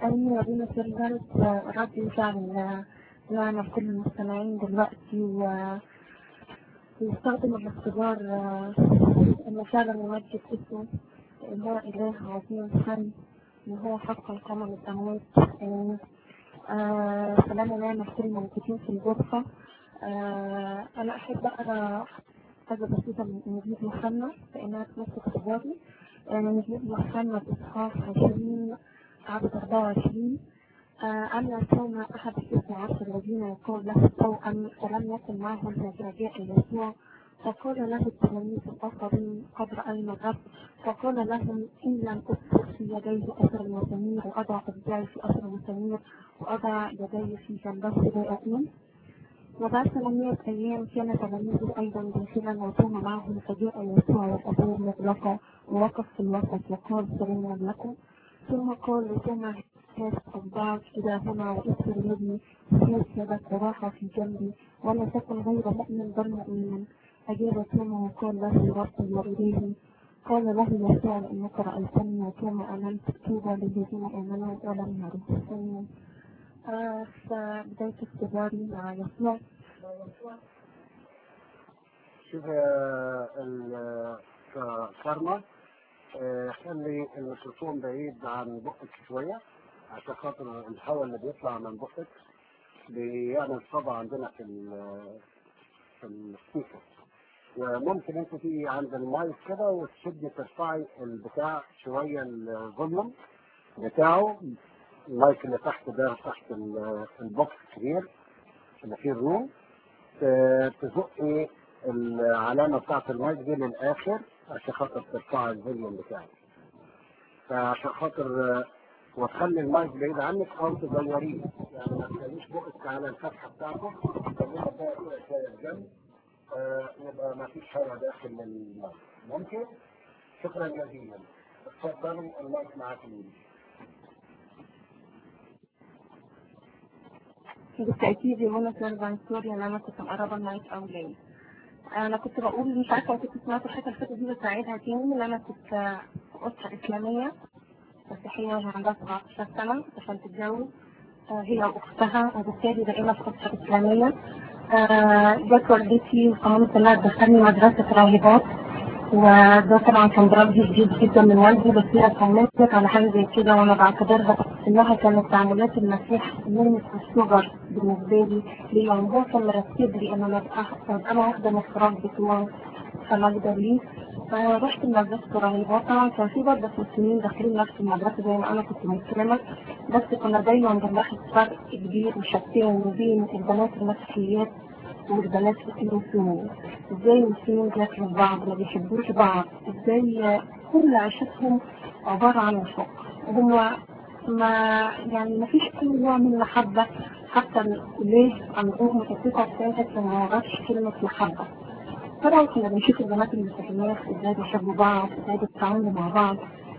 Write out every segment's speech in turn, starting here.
أيوة ربنا ترجل رد فعل نعمة كل المستمعين دلوقتي و ويستخدم الاختبار إنه فعلا يمجد اسمه إن هو إله عظيم حي إن هو حق القمر الأموات سلام ونعمة كل الموجودين في الغرفة آه أنا أحب أقرأ حاجة بسيطة من إنجيل يوحنا لأنها تمس اختباري إنجيل يوحنا إصحاح 20 عدد 24 أما كان أحد الاثنى عشر الذين يقول له التوأم ولم يكن معهم رجاء يسوع فقال له التلاميذ الآخرين قد رأينا الرب فقال لهم إن لم أدخل في يديه أثر المسامير وأضع إصبعي في أثر المسامير وأضع يدي في جنبه لا أؤمن وبعد ثمانية أيام كان تلاميذه أيضا داخلا وكان معهم فجاء يسوع والأبواب مغلقة ووقف في الوسط وقال سلام لكم ثم قال لتوما هات أصبعك إلى هنا وإسر يدي هات يدك وراح في جنبي ولا تكن غير مؤمن بل مؤمنا أجاب توما وقال له ربي وإلهي قال له يسوع إنك رأيتني وكما آمنت طوبى للذين آمنوا ولم يروا آه فبداية اختباري مع يسوع شوف الكارما خلي الميكروفون بعيد عن بقك شوية عشان خاطر الهواء اللي بيطلع من بقك بيعمل صدى عندنا في ال في السبيكر وممكن انت تيجي عند المايك كده وتشدي ترفعي البتاع شوية الفوليوم بتاعه المايك اللي تحت ده تحت البوكس الكبير اللي فيه الروم تزقي العلامة بتاعت المايك دي للآخر عشان خاطر ترفع الفوليوم بتاعك فعشان خاطر وتخلي المايك بعيد عنك او تغيريه يعني ما تخليش بقك على الفتحه بتاعته تخليها بقى كده شويه الجنب آه يبقى ما فيش هواء داخل من المايك ممكن؟ شكرا جزيلا اتفضلوا المايك معاك اليمين بالتأكيد يا منى سيرفان سوريا أنا كنت مقربة المايك أو ليه انا كنت بقول مش عارفه كنت سمعت الحته اللي فاتت دي بس اعيدها تاني ان انا كنت في اسره اسلاميه مسيحيه وهي عندها 17 سنه عشان تتجوز هي واختها وبالتالي بقينا في اسره اسلاميه جت والدتي وصممت انها تدخلني مدرسه راهبات وده طبعا كان برد جديد جدا من والدي بس هي صممت على حاجه زي كده وانا بعتبرها انها كانت تعاملات المسيح من الصغر بالنسبه لي لان هو كان مرتب لي ان انا ابقى انا واحده من الفراغ بتوعه فمجد لي فرحت المدرسة رهيبات طبعا كان في برضه مسلمين داخلين نفس المدرسة زي ما أنا كنت مسلمة بس كنا دايما بنلاحظ فرق كبير وشتان بين البنات المسيحيات والبنات المسلمين ازاي المسلمين بياكلوا بعض ما بيحبوش بعض ازاي كل عيشتهم عبارة عن وفاق وهم ما يعني ما فيش اي نوع من المحبة حتى ليه عندهم 99 ما يعرفش كلمة محبة طبعا كنا بنشوف البنات المسيحيات ازاي بيحبوا بعض ازاي بيتعاملوا مع بعض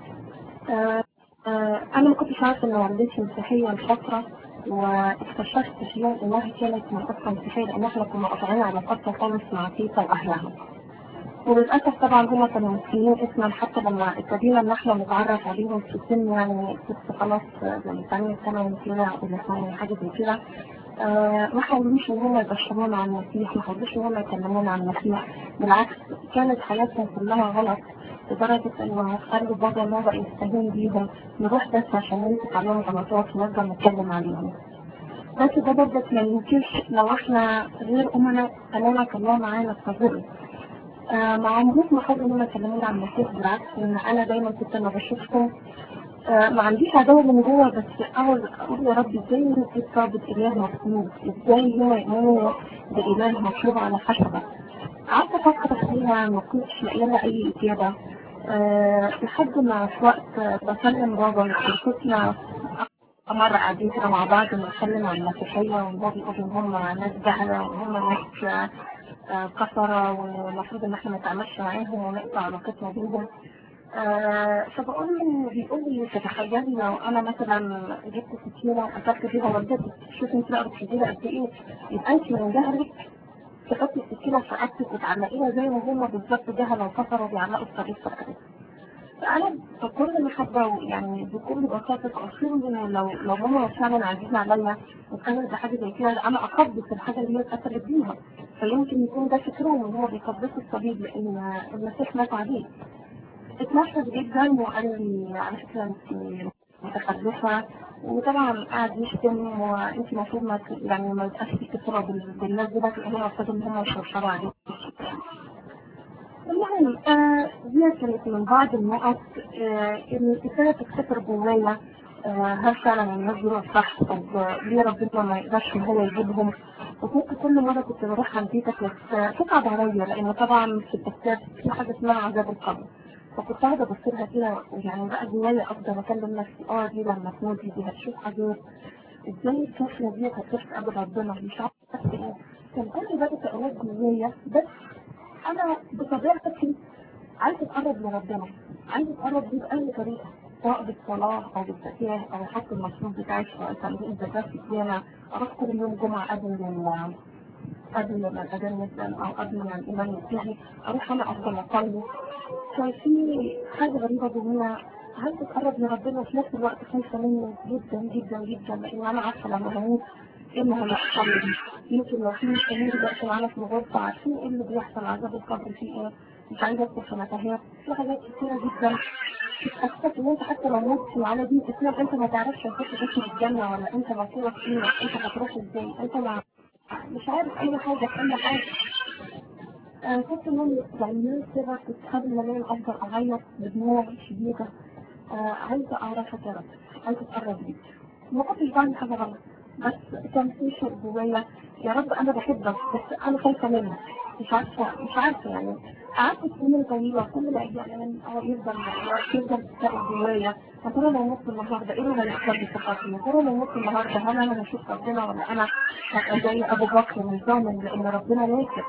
آه آه انا ما كنتش عارفه ان والدتي مسيحيه لفتره واكتشفت في يوم انها كانت من اصلا مسيحيه لان احنا كنا قاطعين علاقتنا خالص مع تيتا واهلها وللاسف طبعا هما كانوا مسلمين اسما حتى لما ابتدينا ان احنا نتعرف عليهم في سن يعني كنت خلاص يعني ثانية سنة كده أولى ثانوي حاجة زي كده آه ما حاولوش ان هم يبشرونا عن المسيح ما حاولوش ان هم يكلمونا عن المسيح بالعكس كانت حياتهم كلها غلط لدرجة انه خلوا بابا وماما يستهين بيهم نروح بس عشان نمسك عليهم غلطات ونفضل نتكلم عليهم بس ده برضه ما يمكنش لو احنا غير امنا امانة الله معانا كظل آه ما عمرهم ما حاولوا ان هم يكلمونا عن المسيح بالعكس ان انا دايما كنت لما بشوفهم آه ما عنديش عداوة من جوه بس اقعد اقول يا رب ازاي في رابط اله مصلوب ازاي هو يؤمنوا باله مشروب على خشبة قعدت افكر فيها ما كنتش لاقيه لها اي اجابة أه لحد ما في وقت بكلم بابا كنا مرة قاعدين كده مع بعض بنتكلم عن المسيحية وبابا بيقول ان هم ناس جهلة وهم ناس كفرة والمفروض ان احنا ما نتعاملش معاهم ونقطع علاقتنا بيهم أه فبقول له بيقول لي تتخيلي لو انا مثلا جبت سكينة وقتلت فيها والدتي شوفي انت بقى بتحبيها قد ايه يبقى انت من جهلك تحطي السكينة في رقبتك وتعلقيها زي ما هما بالظبط جهلة وكفروا بيعلقوا الطريق في رقبتك فأنا بكل محبة يعني بكل بساطة أصير إنه لو لو هما فعلا عزيزين عليا وكانت بحاجة زي كده أنا أقدس الحاجة اللي هي اتأثرت بيها فيمكن يكون ده فكرهم إن هو بيقدسوا الصليب لأن المسيح مات عليه اتنرفز جدا وقال لي على فكرة انت متخلفة وطبعا قعد يشتم وانت المفروض ما ت- يعني ما يبقاش في اتصال بال- بالناس دي بس هو المفروض ان هم يشرشروا عليه المهم آه دي كانت من بعض النقط آه اللي ابتدت تفتكر جوايا آه هل فعلا الناس دول صح طب آه، ليه ربنا ما يقدرش ان هو يجيبهم وكنت كل مرة كنت بروح عند بيتك بس آه، تصعب عليا لان طبعا في التفكير في حاجة اسمها عذاب القبر فكنت قاعدة ابص لها كده يعني بقى جوايا افضل اكلم نفسي اه دي لما تموت دي هتشوف عذاب ازاي الطفلة دي هتروح تقابل ربنا مش عارفة ايه كان كل ده تساؤلات جوايا بس انا بطبيعتي عايز اتقرب لربنا عايز اتقرب بيه باي طريقه سواء بالصلاه او بالزكاه او حتى المصروف بتاعي سواء تمرين الزكاه في الديانه اروح كل يوم جمعه قبل ال- قبل ما الاذان مثلا او قبل ما الامام ينتهي اروح انا افضل اصلي كان في حاجه غريبه جوايا عايز اتقرب لربنا وفي نفس الوقت خايفه منه جدا جدا جدا لان انا عارفه لما هموت ايه اللي هيحصل لي يمكن لو في مسلمين دلوقتي معانا في الغرفه عارفين ايه اللي بيحصل عذاب القبر فيه ايه مش عايزه ادخل في متاهات في حاجات كتيره جدا بتحسسك ان انت حتى لو مت على دي اسلام انت ما تعرفش هتخش اسم الجنه ولا انت مصيرك ايه انت هتروح ازاي انت ما مش عارف اي حاجه في اي حاجه أنا كنت من يعني كده كنت قبل ما انام افضل اعيط بدموع شديده آه عايزه اعرفك يا رب عايزه اتقرب ليك ما كنتش بعمل حاجه غلط بس كان في شيء جوايا يا رب انا بحبك بس انا خايفه منك مش عارفه مش عارفه يعني قعدت سنين طويله كل الايام اه يفضل يفضل تسأل جوايا يا ترى لو مت النهارده ايه اللي هيحصل لي في خاطري؟ يا ترى لو مت النهارده هل انا هشوف ربنا ولا انا هبقى زي ابو بكر مش ضامن لان ربنا ناصر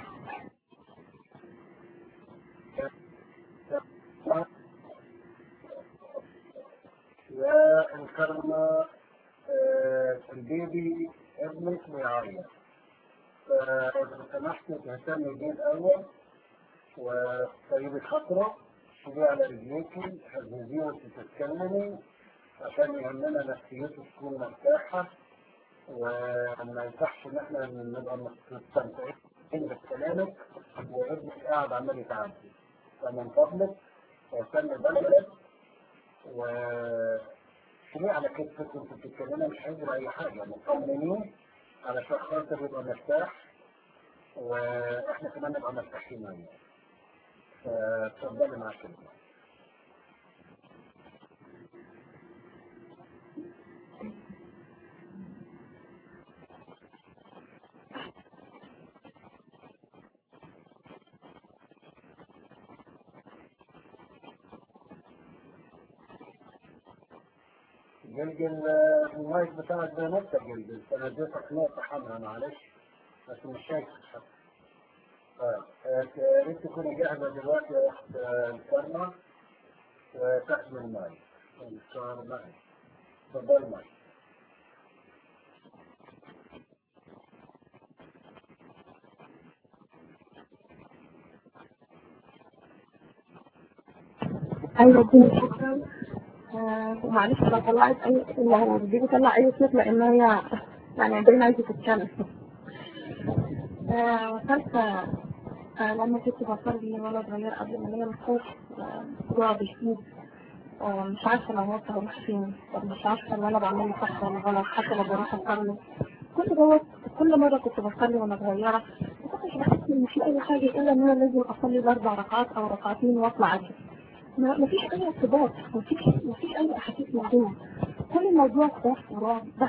يا الكرمة آه، البيبي ابنك بيعيط فإذا سمحتي تهتمي بيه الأول وطيبي خاطره شوفي على رجليكي هزيزيه وانت بتتكلمي عشان يهمنا نفسيته تكون مرتاحة وما ينفعش ان احنا نبقى مستمتعين بكلامك وابنك قاعد عمال يتعدي فمن فضلك اهتمي بلدك وشيليه على كتفك وانت بتتكلمي مش هيجري اي حاجه مطمنين علشان خاطر يبقى مرتاح واحنا كمان نبقى مرتاحين يعني فاتفضلي معاك كده جلجل آه، المايك بتاعك ده نقطة جلجل فأنا اديتك نقطة حمراء معلش بس مش شايف طيب آه، يا ريت تكوني جاهزة دلوقتي يا أخت آه، الكرمة وتاخدي المايك الشهر المايك اتفضلي المايك ايوه كده شكرا آه، ومعلش لو طلعت اي لو دي بتطلع اي صوت لان هي يعني باين عايزه تتكلم آه، وصلت آه، لما كنت بصلي وانا صغيرة قبل ما انام الصبح جوع بشديد آه، مش عارفة لو موت هروح فين طب مش عارفة ان انا بعمل صح ولا غلط حتى لو بروح اصلي كل دوت كل مرة كنت بصلي وانا صغيرة ما كنتش بحس ان في اي حاجة الا ان انا لازم اصلي الاربع ركعات او ركعتين واطلع اجري ما ما فيش اي ارتباط ما فيش ما فيش اي احاسيس موضوع كل الموضوع خوف ورعب بس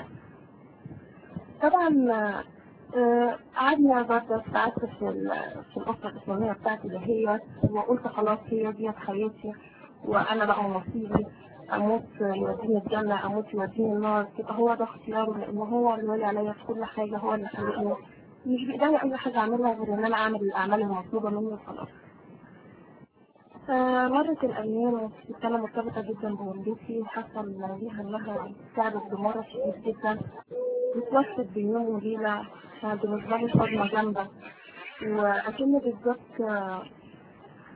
طبعا آه، قعدنا برضه ساعات في ال- في الأسرة الإسلامية بتاعتي دهيت وقلت خلاص هي دي حياتي وأنا بقى نصيبي أموت يوديني الجنة أموت يوديني النار يبقى هو ده اختياره لأن هو اللي ولي عليا في كل حاجة هو اللي خلقني مش بإيدي أي حاجة أعملها غير إن أنا أعمل الأعمال المطلوبة مني وخلاص. آه، مرت الأيام وكنت أنا مرتبطة جدا بوالدتي حصل ليها إنها تعبت بمرض شديد جدا وتوفت بين يوم وليلة كانت بالنسبة لي صدمة جامدة وأكن بالظبط آه،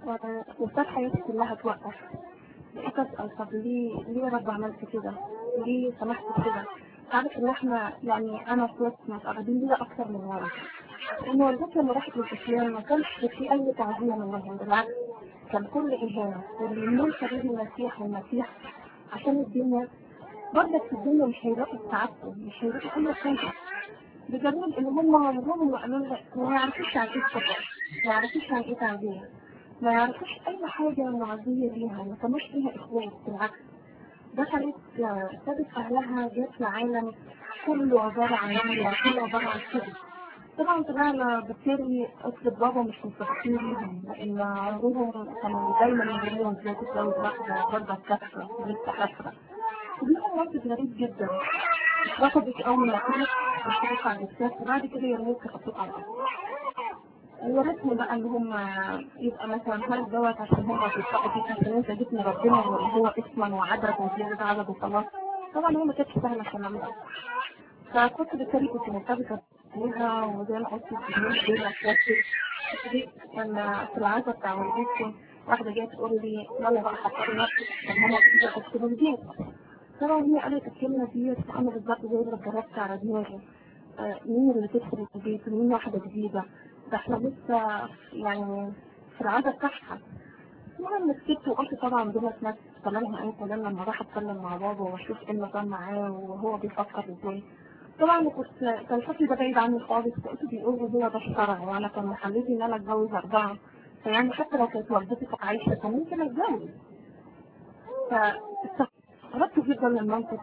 وساب حياتي كلها توقف بقيت اسال طب ليه ليه يا رب عملت كده؟ ليه سمحت كده؟ عارف ان احنا يعني انا واخواتي متقربين ليا اكتر من والدي ان والدتي لما راحت للاسلام ما كانش في اي تعزيه منهم بالعكس كان كل اهانه واللي يميل حبيب المسيح والمسيح عشان الدنيا برضك في الدنيا مش هيلاقوا سعادته مش هيلاقوا كل حاجه بدليل ان هم عمرهم ما قالوا لها ما يعرفوش عن ايه السفر ما يعرفوش عن ايه تعزيه ما يعرفوش اي حاجه معزيه ليها ما كانوش ليها اخوات بالعكس دخلت سابت اهلها جت لعالم كله عباره عن عمله كله عباره عن كده طبعا طلعنا بالتالي اطلب بابا مش مستحقين ليهم لان عمرهم كانوا دايما يقولوا ازاي تتجوز واحده برضه كافره لسه كافره ودي كان موقف غريب جدا رفضت اول ما كنت بشوف على الاساس وبعد كده يرموك تحطوك على الارض ورثني بقى ان هم يبقى مثلا هل دوت عشان هم بيتفقوا فيك عشان انت جيت من ربنا ولا هو اسما وعدد وزيادة عدد وخلاص طبعا هو ما كانتش سهله الكلام ده فكنت بالتالي كنت مرتبطه بيها وزي ما قلت الجنود دول اخواتي كان في العزا بتاع والدتي واحده جايه تقول لي يلا بقى حضري نفسك عشان هما كده تكتبوا البيت طبعا هي قالت الكلمه ديت انا بالظبط زي اللي جربت على دماغي آه، مين اللي تدخل البيت ومين واحده جديده ده احنا لسه يعني في العادة بتاعها المهم سكت وقلت طبعا دول ناس كلامها اي كلام لما راح اتكلم مع بابا واشوف ايه اللي كان معاه وهو بيفكر ازاي طبعا كنت كان شكلي ده بعيد عني خالص كنت بيقول لي هو ده الشرع وانا كان محلتي ان انا اتجوز اربعه فيعني حتى لو كانت والدتي كانت عايشه كان ممكن اتجوز فاستغربت جدا من المنطق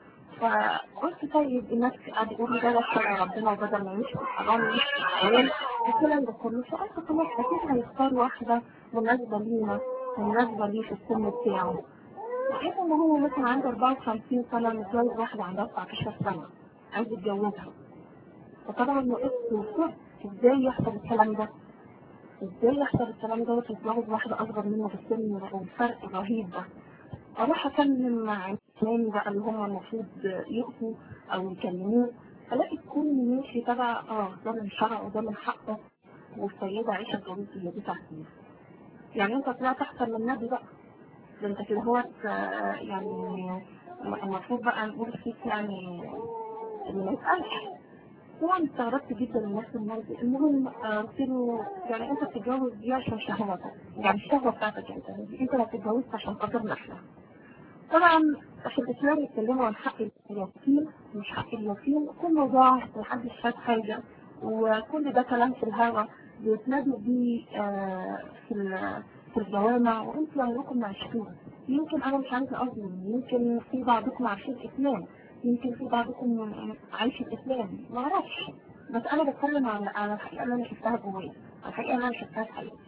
فقلت طيب الناس قاعد يقولوا ده شرع ربنا وبدل ما يمشي حرام يمشي حلال الكلام ده كله فقلت خلاص اكيد هيختار واحده مناسبه لينا مناسبه ليه في السن بتاعه لقيت ان هو مثلا عنده 54 سنه متجوز واحده عندها 19 سنه عايز يتجوزها فطبعا وقفت وصرت ازاي يحصل الكلام ده ازاي يحصل الكلام ده وتتجوز واحده اصغر منه في السن والفرق الرهيب ده اروح اكلم مع عمامي بقى اللي هم المفروض يقفوا او يكلموه الاقي الكل ماشي تبع اه ده من شرع وده من حقه والسيدة عائشة اتجوزت اللي دي تحتيه يعني انت طلعت احسن من النبي بقى ده انت كده هو يعني المفروض بقى نقول فيك يعني اللي ما يتقالش طبعا استغربت جدا من نفس الموضوع المهم آه، قلت له يعني انت بتتجوز دي عشان شهوتك يعني الشهوه بتاعتك انت انت ما بتتجوزش عشان خاطر احنا طبعا في الاسلام يتكلموا عن حق اليتيم مش حق اليتيم كله ضاع محدش خد حاجه وكل ده كلام في الهوا بيتنادوا بيه آه، في ال- في الجوامع وانتوا عمركم ما عشتوه يمكن انا مش عايزه اظلم يمكن في بعضكم عايشين اسلام يمكن في بعضكم عايش الاسلام ما اعرفش بس انا بتكلم عن عن الحقيقه اللي انا شفتها جوايا الحقيقه اللي انا شفتها في حياتي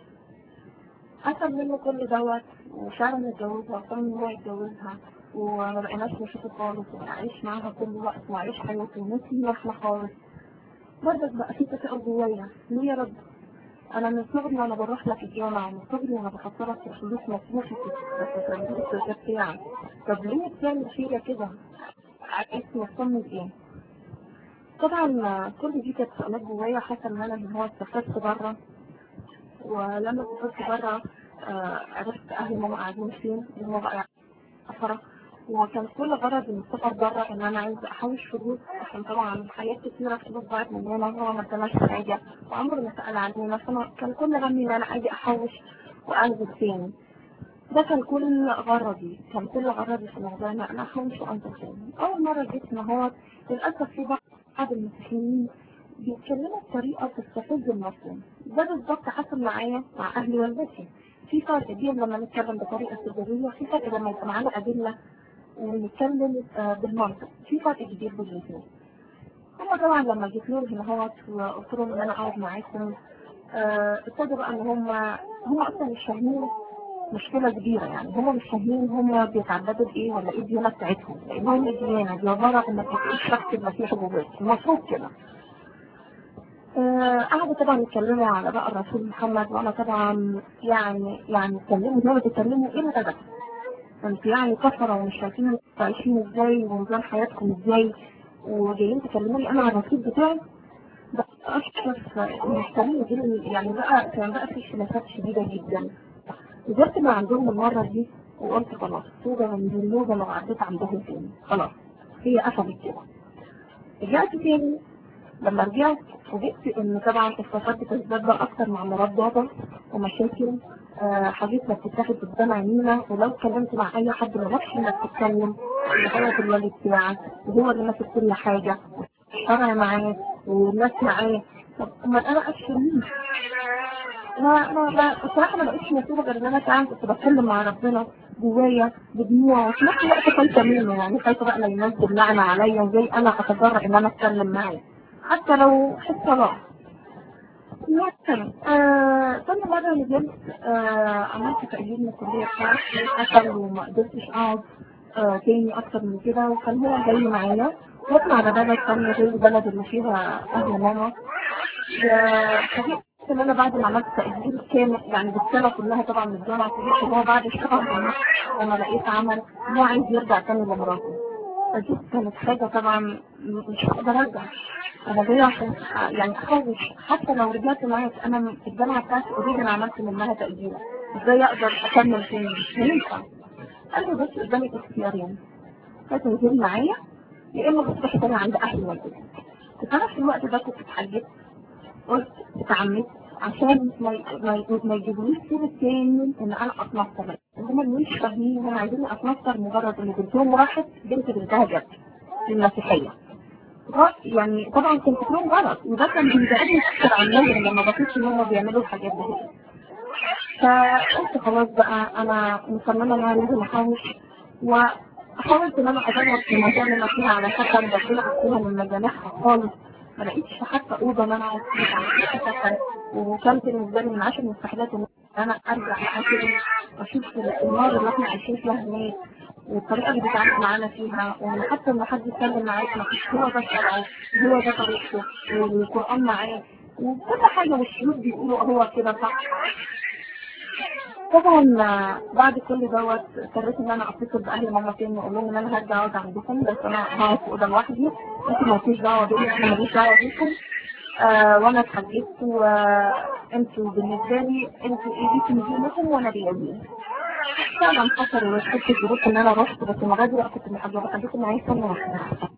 حصل منه كل دوت وفعلا اتجوزها وكان ان هو يتجوزها وما بقيناش نشوفه خالص وعايش معاها كل وقت وعايش حياته ونسي احنا خالص برضك بقى في تساؤل جوايا ليه يا رب انا من صغري وانا بروح لك الجامعه ومن صغري وانا بحط لك فلوس مصروفي في تنظيم الشركه بتاعك طب ليه بتعمل فيا كده؟ عايز توصلني لايه؟ طبعا كل دي كانت سؤالات جوايا حصل ان انا ان هو سافرت بره ولما سافرت بره آه، عرفت اهل ماما قاعدين فين اللي هو بقى سفرة وكان كل غرض من السفر بره ان انا عايزه احوش فلوس عشان طبعا حاجات كتيره فلوس ضاعت مننا وهو ما اداناش حاجه وعمره ما سال علينا فانا كان كل همي ان انا اجي احوش وانزل تاني ده كان كل غرضي كان كل غرضي في الموضوع ان انا احوش وانزل تاني اول مره جيت ان هو للاسف في بعض المسيحيين بيتكلموا بطريقه تستفز المسلم ده بالظبط حصل معايا مع اهل والدتي في فرق كبير لما نتكلم بطريقه سريه في فرق لما يبقى معانا ادله ونتكلم آه، بالمنطق في فرق كبير بين الاثنين هما طبعا لما جيت لهم هنا اهوت وقلت لهم ان انا اقعد معاكم آه، ابتدوا بقى ان هما هما اصلا مش فاهمين مشكله كبيره يعني هما مش فاهمين هما بيتعبدوا بايه ولا ايه الديانه بتاعتهم لانهم الديانه دي عباره عن انك تقول شخص المسيح جواك المفروض كده آه، قعدوا طبعا يتكلموا على بقى الرسول محمد وانا طبعا يعني يعني اتكلموا زي ما بتتكلموا ايه ده ده انتوا يعني كفرة ومش شايفين انتوا عايشين ازاي ونظام حياتكم ازاي وجايين تكلموني انا على الرصيد بتاعي ده اشرف المحترمين دول يعني بقى كان بقى في خلافات شديدة جدا نزلت من عندهم المرة دي وقلت خلاص توبة من النوبة لو عديت عندهم تاني خلاص هي قفلت كده رجعت تاني لما رجعت فوجئت ان طبعا الصفات بتزداد بقى اكتر مع مرات بابا ومشاكل آه حاجتنا بتتاخد قدام عينينا ولو اتكلمت مع اي حد ما لكش انك تتكلم لغايه الوالد بتاعك وهو اللي ماسك كل حاجه الشرع معاه والناس معاه طب امال انا اشفي مين؟ ما ما ما بصراحه ما بقتش مسؤوله غير ان انا فعلا كنت بتكلم مع ربنا جوايا بدموع وفي نفس الوقت خايفه منه يعني خايفه بقى لا ينزل لعنه عليا زي انا اتجرأ ان انا اتكلم معاه حتى لو حس صلاح مثلا آه تاني مرة نزلت آه عملت تأجيل من الكلية بتاعتي حصل وما قدرتش أقعد آه تاني أكتر من كده وكان هو جاي معايا رحنا على بلد تانية غير البلد اللي فيها أهل ماما وفوجئت إن أنا بعد ما عملت تأجيل كامل يعني بالسنة كلها طبعا من الجامعة فوجئت إن هو بعد شهر لما لقيت عمل هو عايز يرجع تاني لمراته فدي كانت حاجة طبعا مش هقدر ارجع انا جاية عشان يعني احوش حتى لو رجعت معاك انا في الجامعة بتاعتي اوريدي انا عملت منها تأجيل ازاي اقدر اكمل تاني مش هينفع قال لي بس قدامك اختيارين فتنزل معايا يا اما بتروح تاني عند اهلي والدتي فانا في الوقت ده كنت اتحجبت قلت اتعمدت عشان ما ما ما يجيبوليش صورة تاني ان انا اتنصر هما مش فاهمين هما عايزين اتنصر مجرد ان بنتهم راحت بنت بنتها جت في المسيحية غلط يعني طبعا كان فكرهم غلط وده كان بيزعجني اكتر عنهم لما بشوف ان هم بيعملوا الحاجات دي فقلت خلاص بقى انا مصممه ان انا لازم احاول وحاولت ان انا ادور في المكان اللي انا فيها على سكن بطلع فيها من مجامعها خالص ما لقيتش حتى اوضه ان انا اقعد فيها على سكن وكان بالنسبه لي من عشر المستحيلات ان انا ارجع لحاجه واشوف النار اللي احنا عايشين فيها هناك والطريقه اللي بيتعامل معانا فيها وان حتى لما حد يتكلم معاك ما فيش هو ده شرعه هو ده طريقته والقران معاه وكل حاجه والشيوخ بيقولوا هو كده صح طبعا بعد كل دوت اضطريت ان انا اتصل باهل ماما تاني واقول لهم ان انا هرجع اقعد عندكم بس انا هقعد في اوضه لوحدي انتوا مالكيش دعوه بيا انا ماليش دعوه بيكم آه وانا اتحجبت وانتوا بالنسبه لي انتوا ايه ليكم دينكم وانا ليا دين فعلا حصل وشفت الظروف ان انا رحت بس المره دي بقى كنت محجبه خليت معايا سنه واحده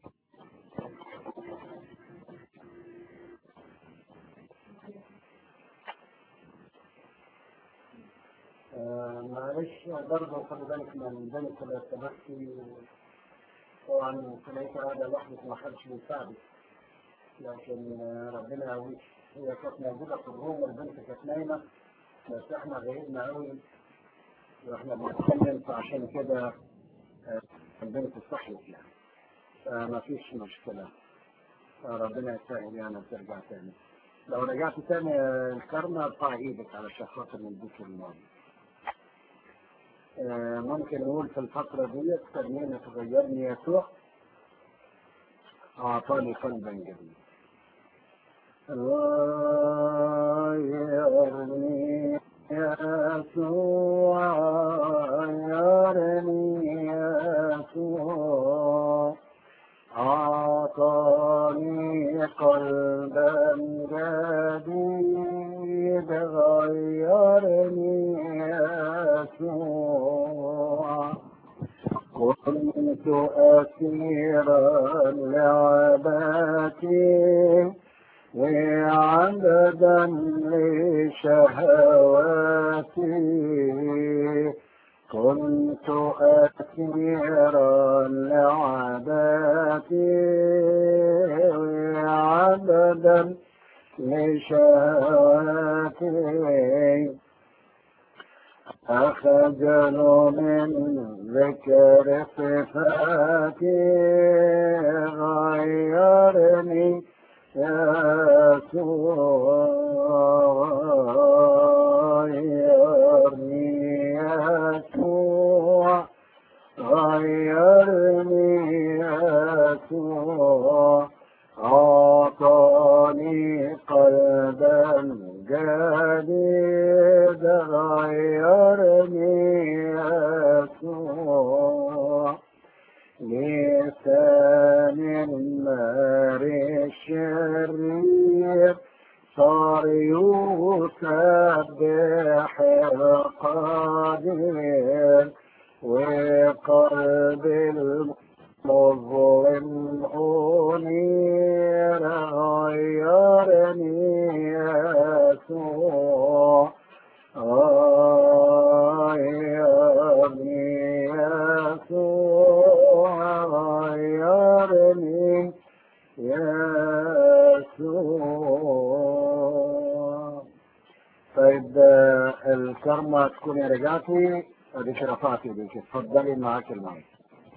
آه، معلش برضه خلي بالك من ذلك التبكي طبعا تلاقيك هذا لوحدك ما حدش بيساعدك لكن آه، ربنا يقويك هي كانت موجودة في الروم والبنت كانت نايمة بس احنا غيرنا قوي واحنا بنتكلم فعشان كده آه، البنت صحيت يعني فما فيش مشكلة ربنا يسهل يعني ترجع تاني لو رجعت تاني آه، الكرمة ارفع ايدك علشان خاطر نديك الماضي آه، ممكن نقول في الفترة دي ترمينا تغيرني يسوع أعطاني قلبا جديدا غيرني يسوع غيرني يسوع أعطاني قلبا جديد غيرني يسوع كنت أسيرا لعباتي وعبدا لشهواتي كنت أسيرا لعباتي وعبدا لشهواتي أخجل من ذكر صفاتي غيرني يسوع غيرني يسوع غيرني يسوع أعطاني قلبا جديد غيرني يسوع لسان المار الشرير صار يسبح القدير وقلب المظلم أنير غيرني يسوع غيرني يسوع غيرني يسوع طيب آه، الكرمة تكوني رجعتي اديك رفعتي ايديك اتفضلي معاك المايك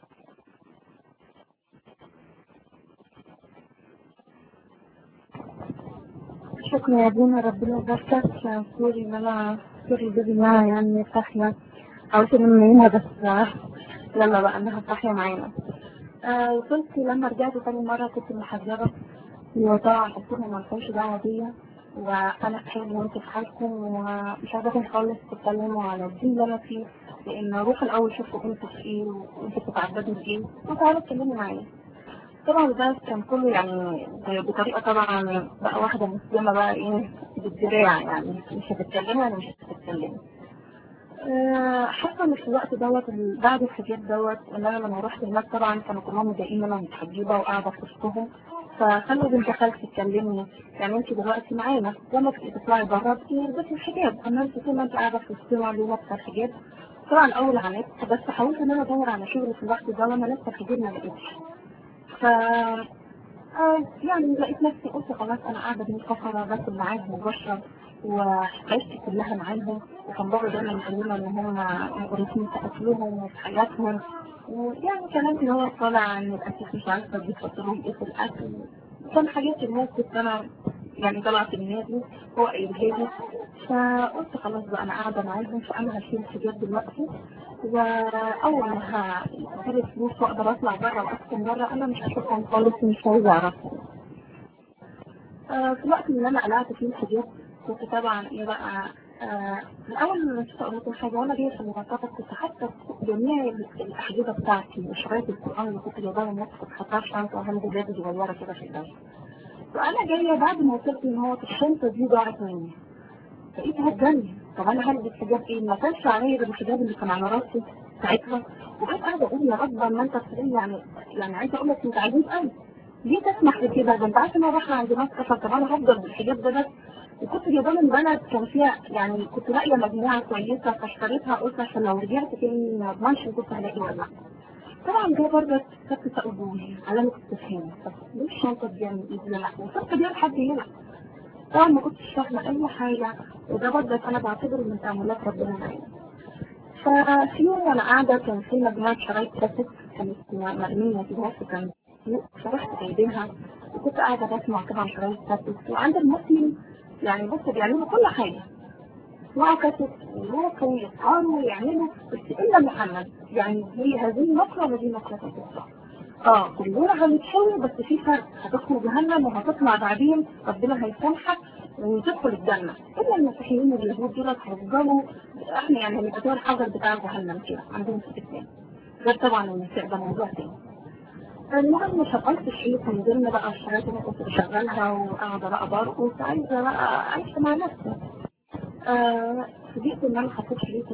شكرا يا دينا ربنا يباركك سوري ان انا سوري بيبي انها يعني صاحية او سوري منها بس يلا بقى انها صاحية معانا آه وصلت لما رجعت تاني مرة كنت محجبة وطبعا قلت لهم مالكمش دعوة بيا وانا في حالي وانتوا في حالكم ومش عايزاكم خالص تتكلموا على الدين اللي انا فيه لان روح الاول شوفوا انتوا في ايه وانتوا بتتعبدوا في ايه وتعالوا اتكلموا معايا طبعا ده كان كله يعني بطريقة طبعا بقى واحدة مسلمة بقى ايه بالدراع يعني مش هتتكلمي ولا مش هتتكلمي آه، حاسة ان في الوقت دوت ال- بعد الحجاب دوت ان انا لما رحت هناك طبعا كانوا كلهم متضايقين ان انا متحجبة وقاعدة في وسطهم فخلوا بنت خالتي تكلمني يعني انت دلوقتي معانا لما تبقي تطلعي بره بتلبسي الحجاب اما انت طول ما انت قاعدة في وسطنا ليه لابسة الحجاب طبعا اول على النت بس حاولت ان انا ادور على شغل في الوقت ده وانا لابسة الحجاب ما لقيتش ف آه، يعني لقيت نفسي قلت خلاص انا قاعده بين كفره باكل معاهم وبشرب وعيشتي كلها معاهم وكان بابا دايما يقول لنا ان هم مقرفين في اكلهم وفي حياتهم ويعني كلام اللي هو طالع عن الاكل مش عارفه بيحطوا لهم ايه في الاكل كان حاجات الناس كنت انا يعني طلعت النادي هو قايلها لي فقلت خلاص بقى انا قاعده معاهم فانا هشيل الحجاب دلوقتي واول ما هجيب فلوس واقدر اطلع بره واسكن بره انا مش هشوفهم خالص مش عايزه اعرفهم آه، في الوقت اللي انا قلعت فيه الحجاب كنت طبعا ايه بقى آه، الاول ما نسيت اقول لكم حاجه وانا جايه في المنطقه كنت حاطه جميع الاحجبه بتاعتي وشرايط القران اللي كنت جايباها من كنت حاطاها في شنطه وهم بلاد صغيره كده في البيت وانا جايه بعد ما وصلت ان هو الشنطه دي ضاعت مني لقيتها اتجنن طب انا هلبس حجاب ايه ما كانش عليا غير الحجاب اللي كان على راسي ساعتها وبقيت قاعده اقول يا رب ما انت بتقول يعني يعني عايزه اقول لك انت عجيب قوي ليه تسمح بكده ده انت عارف ان انا رايحه عند ناس كفر طب انا هفضل بالحجاب ده بس وكنت جايباه من بلد كان فيها يعني كنت لاقيه مجموعه كويسه فاشتريتها قلت عشان لو رجعت تاني ما اضمنش إن كنت هلاقي ولا لا طبعا ده برضه كنت تقول علامه استفهام طب ليه الشنطه دي من ايدي لا وصلت بيها لحد هنا طبعا ما كنتش فاهمه اي حاجه وده برضه انا بعتبره من تأملات ربنا معايا ففي يوم وانا قاعده كان في مجموعه شرايط كاسيت كانت مرميه في الوقت كان فرحت جايبينها وكنت قاعده بسمع طبعا شرايط كاسيت وعند المسلم يعني بص بيعملوا كل حاجه يسمعوا كاسيت ويروحوا ويسهروا ويعملوا بس الا محمد يعني دي هذه نقله ودي نقله تانية اه كلنا هنتحول بس في فرق هتدخل جهنم وهتطلع بعدين ربنا هيسامحك وتدخل الجنة إلا المسيحيين واليهود دول هيفضلوا احنا يعني هنبقى زي الحجر بتاع جهنم كده عندهم في الإسلام غير طبعا النساء ده موضوع تاني المهم شغلت الشريط من ضمن بقى الحاجات اللي كنت بشغلها وقاعدة بقى برقص عايزة بقى عايشة مع نفسي آه، فوجئت ان انا حطيت شريط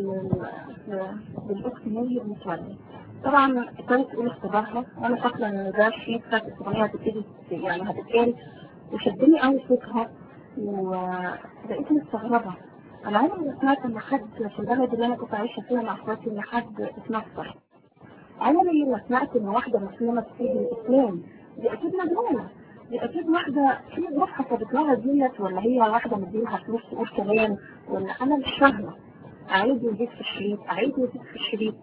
بالاخت مي المتولي طبعا ابتدت تقول اختبارها وانا فاكره ان ده شريط كانت الاغنيه هتبتدي يعني هتتقال وشدني قوي صوتها وبقيت مستغربه انا عمري ما سمعت ان حد في البلد اللي انا كنت عايشه فيها مع اخواتي ان حد اتنصر عمري ما سمعت ان واحده مسلمه تسيب الاسلام دي اكيد مجنونه دي اكيد واحده في ظروف حسبت لها ديت ولا هي واحده مديلها فلوس تقول كلام ولا انا مش فاهمه اعيد وزيد في الشريط اعيد وزيد في الشريط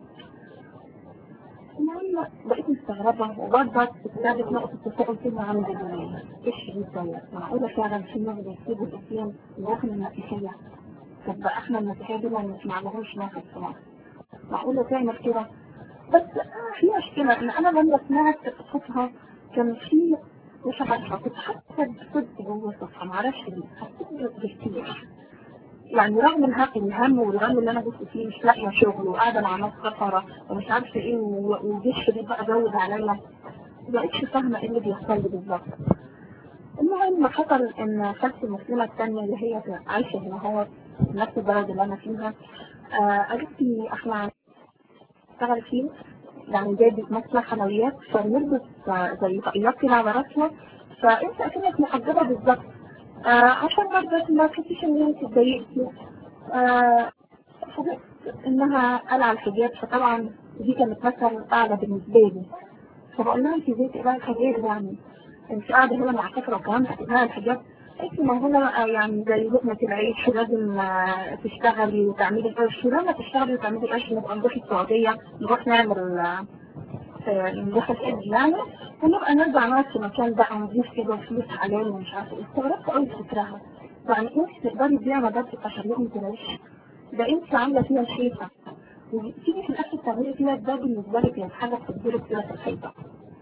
المهم بقيت مستغربة وبرضه ابتدت نقطة تساؤل فيها عن الدنيا ايه الشريط دوت معقولة فعلا في ناس بيسيبوا الإسلام ويروحوا للمسيحية طب بقى احنا المسيحية دول مش معلهمش ناخد في مصر معقولة تعمل كده بس في مشكلة ان انا لما سمعت صوتها كان في مش عارفة كنت حاسة بصدق جوه صوتها معرفش ليه حسيت بكتير يعني رغم الهم الهم والغم اللي انا كنت فيه مش لاقيه شغل وقاعده مع ناس سفره ومش عارفه ايه والجيش دي بقى زود عليا ما بقتش فاهمه ايه اللي بيحصل لي بالظبط المهم حصل ان خالتي المسلمة الثانية اللي هي عايشة هنا هو في نفس البلد اللي انا فيها آه قالت لي احنا اشتغل فيه يعني زي بيتمثل حلويات فبنلبس آه، زي طاقيات كده على راسنا فانت اكنك محجبة بالظبط آه عشان برضه ما تحسيش ان انت اتضايقتي آه حسيت انها قلع الحجاب فطبعا دي كانت مثل اعلى بالنسبة لي فبقول لها انت ازاي تقلعي الحجاب يعني انت قاعدة هنا مع كفر وكمان هتقلعي الحجاب قلت ما هنا آه، يعني زي لقمة العيش لازم آه، تشتغلي وتعملي قرش لما تشتغلي وتعملي قرش نبقى نروح السعودية نروح نعمل آه، آه، نروح الحج يعني ونبقى نرجع نقعد في مكان بقى نضيف كده فلوس حلال ومش عارفة ايه استغربت قوي فكرها يعني انت تقدري تبيعي مبادئك عشان لقمة العيش ده انت عاملة فيها الحيطة وتيجي في الاخر تعملي فيها ده بالنسبة لك يعني حاجة بتديلك كده في الحيطة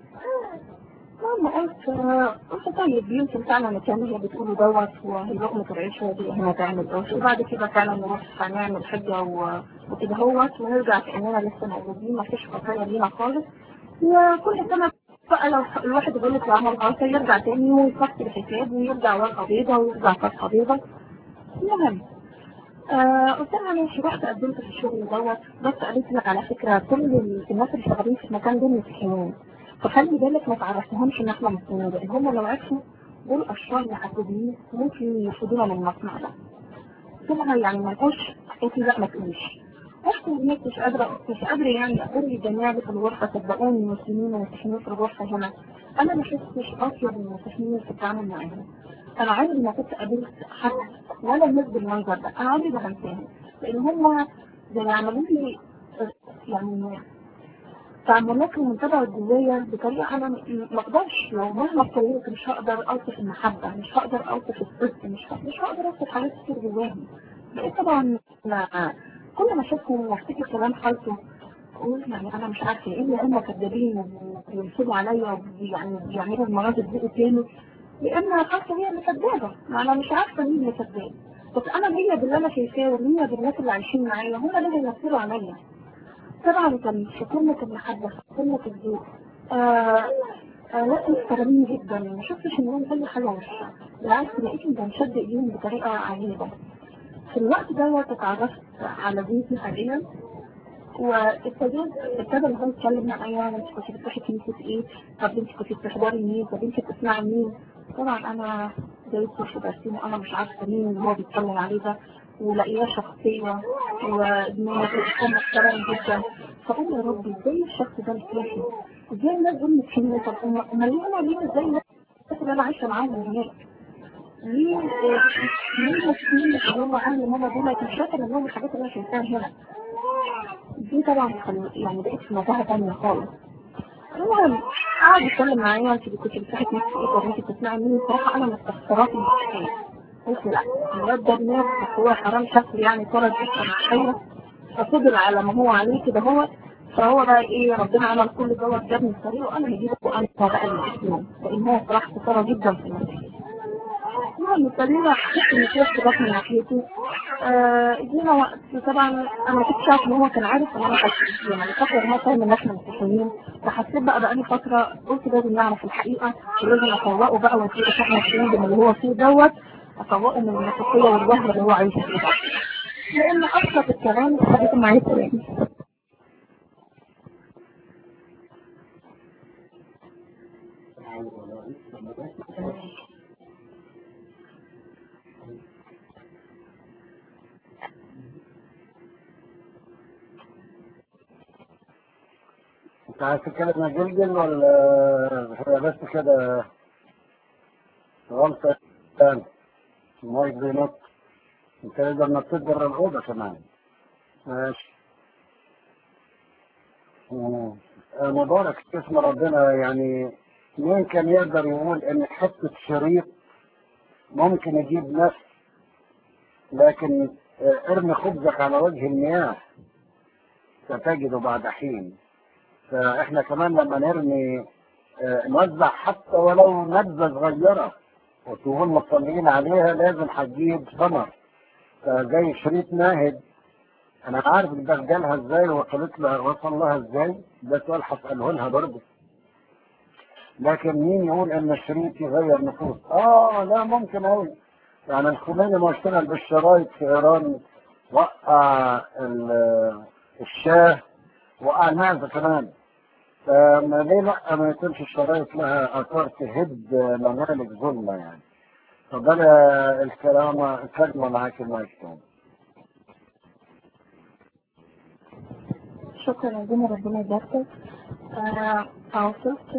المهم قلت قلت طيب يمكن فعلا الكلام اللي بتقوله دوت وهي لقمة العيش هي دي هنا تعمل قرش وبعد كده فعلا نروح هنعمل حجة و- وكده هوت ونرجع كأننا لسه موجودين مفيش خطايا لينا خالص وكل سنة بقى لو الواحد يقول لك عمل غلطة يرجع تاني ويفكر الحساب ويرجع ورقة بيضة ويرجع فتحة بيضة المهم آه قلت لها ماشي رحت قدمت في الشغل دوت بس قالت لك على فكرة كل الناس اللي شغالين في المكان دول مسيحيين فخلي بالك ما تعرفهمش ان احنا مسلمين لان هم لو عرفوا دول اشرار محدودين ممكن يفقدونا من المصنع ده قلت لها يعني ما نقولش قالت لي لا ما تقوليش رحت هناك مش قادرة مش قادرة يعني اقول للجميع اللي في الغرفة صدقوني مسلمين ومسيحيين في الغرفة هنا انا ما شفتش اطيب من المسيحيين في التعامل معاهم انا عمري ما كنت قابلت حد ولا الناس بالمنظر ده انا عمري ما هنساهم لان هم زي عملوا لي يعني تعاملاتهم منتبعة جوايا بطريقة أنا م- ما أقدرش لو مهما اتكلمت مش هقدر أوصف المحبة مش هقدر أوصف الصدق مش ه- مش هقدر أوصف حاجات كتير جواهم بقيت طبعا ما- كل ما أشوفهم وأفتكر كلام خالته أقول يعني أنا مش عارفة إيه اللي هم كدابين وينصبوا عليا ويعني بيعملوا المناظر دي قدامي لأن خالته هي اللي كدابة ما أنا مش عارفة مين اللي كداب بس أنا ليا باللي أنا شايفاه وليا بالناس اللي عايشين معايا هم اللي هيمثلوا عليا طبعا كان في قمة المحبة في قمة الذوق آه آه ناس محترمين جدا ما شفتش انهم اي حاجة وحشة بالعكس لقيتهم بنشد ايديهم بطريقة عجيبة في الوقت دوت اتعرفت على بنتي حاليا وابتديت ابتدى ان هو يتكلم معايا انت كنت بتروحي كنيسة ايه؟ طب انت كنت بتحضري مين؟ طب انت بتسمعي مين؟ طبعا انا زي الطفل برسيم انا مش عارفة مين اللي هو بيتكلم عليه ده ولاقياه شخصية وابنه كان محترم جدا فقول يا ربي ازاي الشخص ده مسيحي؟ ازاي الناس دول مسيحيين؟ طب أم- امال ليه انا ليه ازاي الناس اللي انا عايشة معاهم هناك؟ ليه آه، ليه المسلمين اللي هم اهل ماما دول مش فاكر انهم الحاجات اللي انا شايفاها هنا دي طبعا خل- يعني بقيت في متاهة تانية خالص المهم قعد يتكلم معايا انت كنت بتفتحي نفسك ايه طب انت بتسمعي مين بصراحة انا مستخسرات المسيحية قلت لا الواد ده دماغ بس هو حرام شكل يعني اتولد لسه مسيحية ففضل على ما هو عليه كده هو فهو بقى ايه ربنا عمل كل دوت جابني الطريق وانا هجيبه وانا بقى الاسلام لان هو صراحة خسارة جدا في المسيح المهم الطريقة حسيت ان في ارتباط من ناحيته آه، جينا وقت طبعا انا ما كنتش عارف ان هو كان عارف ان انا مسيحيين يعني فاكر ان هو فاهم ان احنا مسيحيين فحسيت بقى بقالي فترة قلت لازم نعرف الحقيقة ولازم اسوقه بقى واديله احنا الشهيد اللي هو فيه دوت اسوقه من المسيحية والوهم اللي هو عايش فيه ده لان ابسط الكلام خليته معايا كلام انت عايز تتكلم عن جلجل ولا هي بس كده غلطة تاني المايك بينط انت تقدر نطيت بره الأوضة كمان ماشي مم. آه، مبارك اسم ربنا يعني مين كان يقدر يقول ان حتة شريط ممكن يجيب نفس لكن آه، ارمي خبزك على وجه المياه ستجده بعد حين فاحنا كمان لما نرمي آه، نوزع حتى ولو نبذة صغيرة وتكون مطلعين عليها لازم هتجيب ثمر فزي شريط ناهد انا عارف ده جالها ازاي وصلت لها وصل لها ازاي ده سؤال هسأله لها برضه لكن مين يقول ان الشريط يغير نفوس اه لا ممكن اقول يعني الخميني ما اشتغل بالشرايط في ايران وقع ال- الشاه وقع المعزه كمان فما ليه لا ما يكونش الشرايط لها اثار تهد ممالك ظلمه يعني فبلا الكلامه الكلمه معاك المايك تاني شكرا جدا ربنا يباركك آه، اوصلت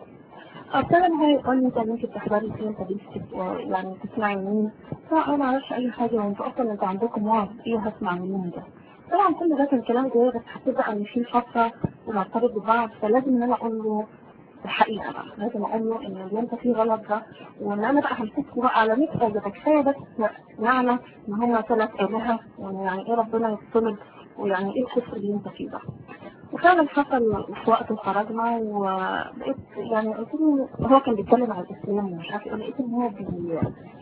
ابتدى ان هو يقول لي انت ممكن تحضري فين انت بنتك يعني تسمعي مين فانا ما اعرفش اي حاجه وانت اصلا انت عندكم وعظ ايه هسمع منين ده طبعا كل ده كان كلام جاي بس حسيت بقى ان في فتره ونرتبط ببعض فلازم ان انا اقول له الحقيقه بقى لازم اقول له ان اللي انت فيه غلط ده وان انا بقى همسكه بقى على 100 حاجه ده كفايه بس معنى ان هم ثلاث الهه وان يعني ايه ربنا يصطمد ويعني ايه الكفر اللي انت فيه ده وفعلا حصل في وقت خرجنا وبقيت يعني قلت له هو كان بيتكلم على الاسلام ومش عارف ايه لقيت ان هو بي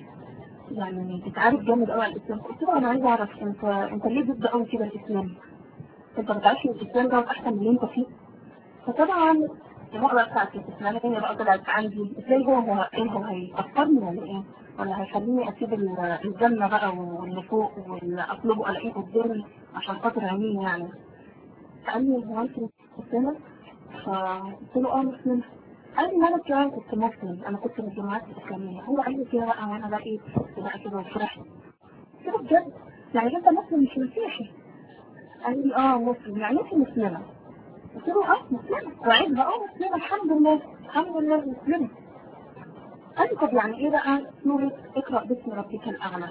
يعني بيتعارك جامد قوي على الاسلام قلت له انا عايزه اعرف انت انت ليه ضد قوي كده الاسلام؟ انت ما بتعرفش الاسلام ده احسن من اللي انت فيه؟ فطبعا المقرة بتاعت الاسلامية بقى طلعت عندي ازاي هو هو ايه هو هيفكرني ولا ايه؟ ولا هيخليني اسيب ال- الجنة بقى واللي فوق واللي اطلبه الاقيه قدامي عشان خاطر عينيه يعني قال لي هو انت مسلمة؟ فقلت له اه مسلمة قال لي ما انا كمان كنت مسلم انا كنت من الجماعات الاسلامية هو قال لي كده بقى وانا بقى ايه بقى كده وفرحت قلت له بجد يعني انت مسلم مش مسيحي قال لي اه مسلم يعني انت مسلمة قلت له اه مسلمة وعيد بقى اه مسلمة الحمد لله الحمد لله مسلمة قال لي طب يعني ايه بقى سورة اقرأ باسم ربك الأعلى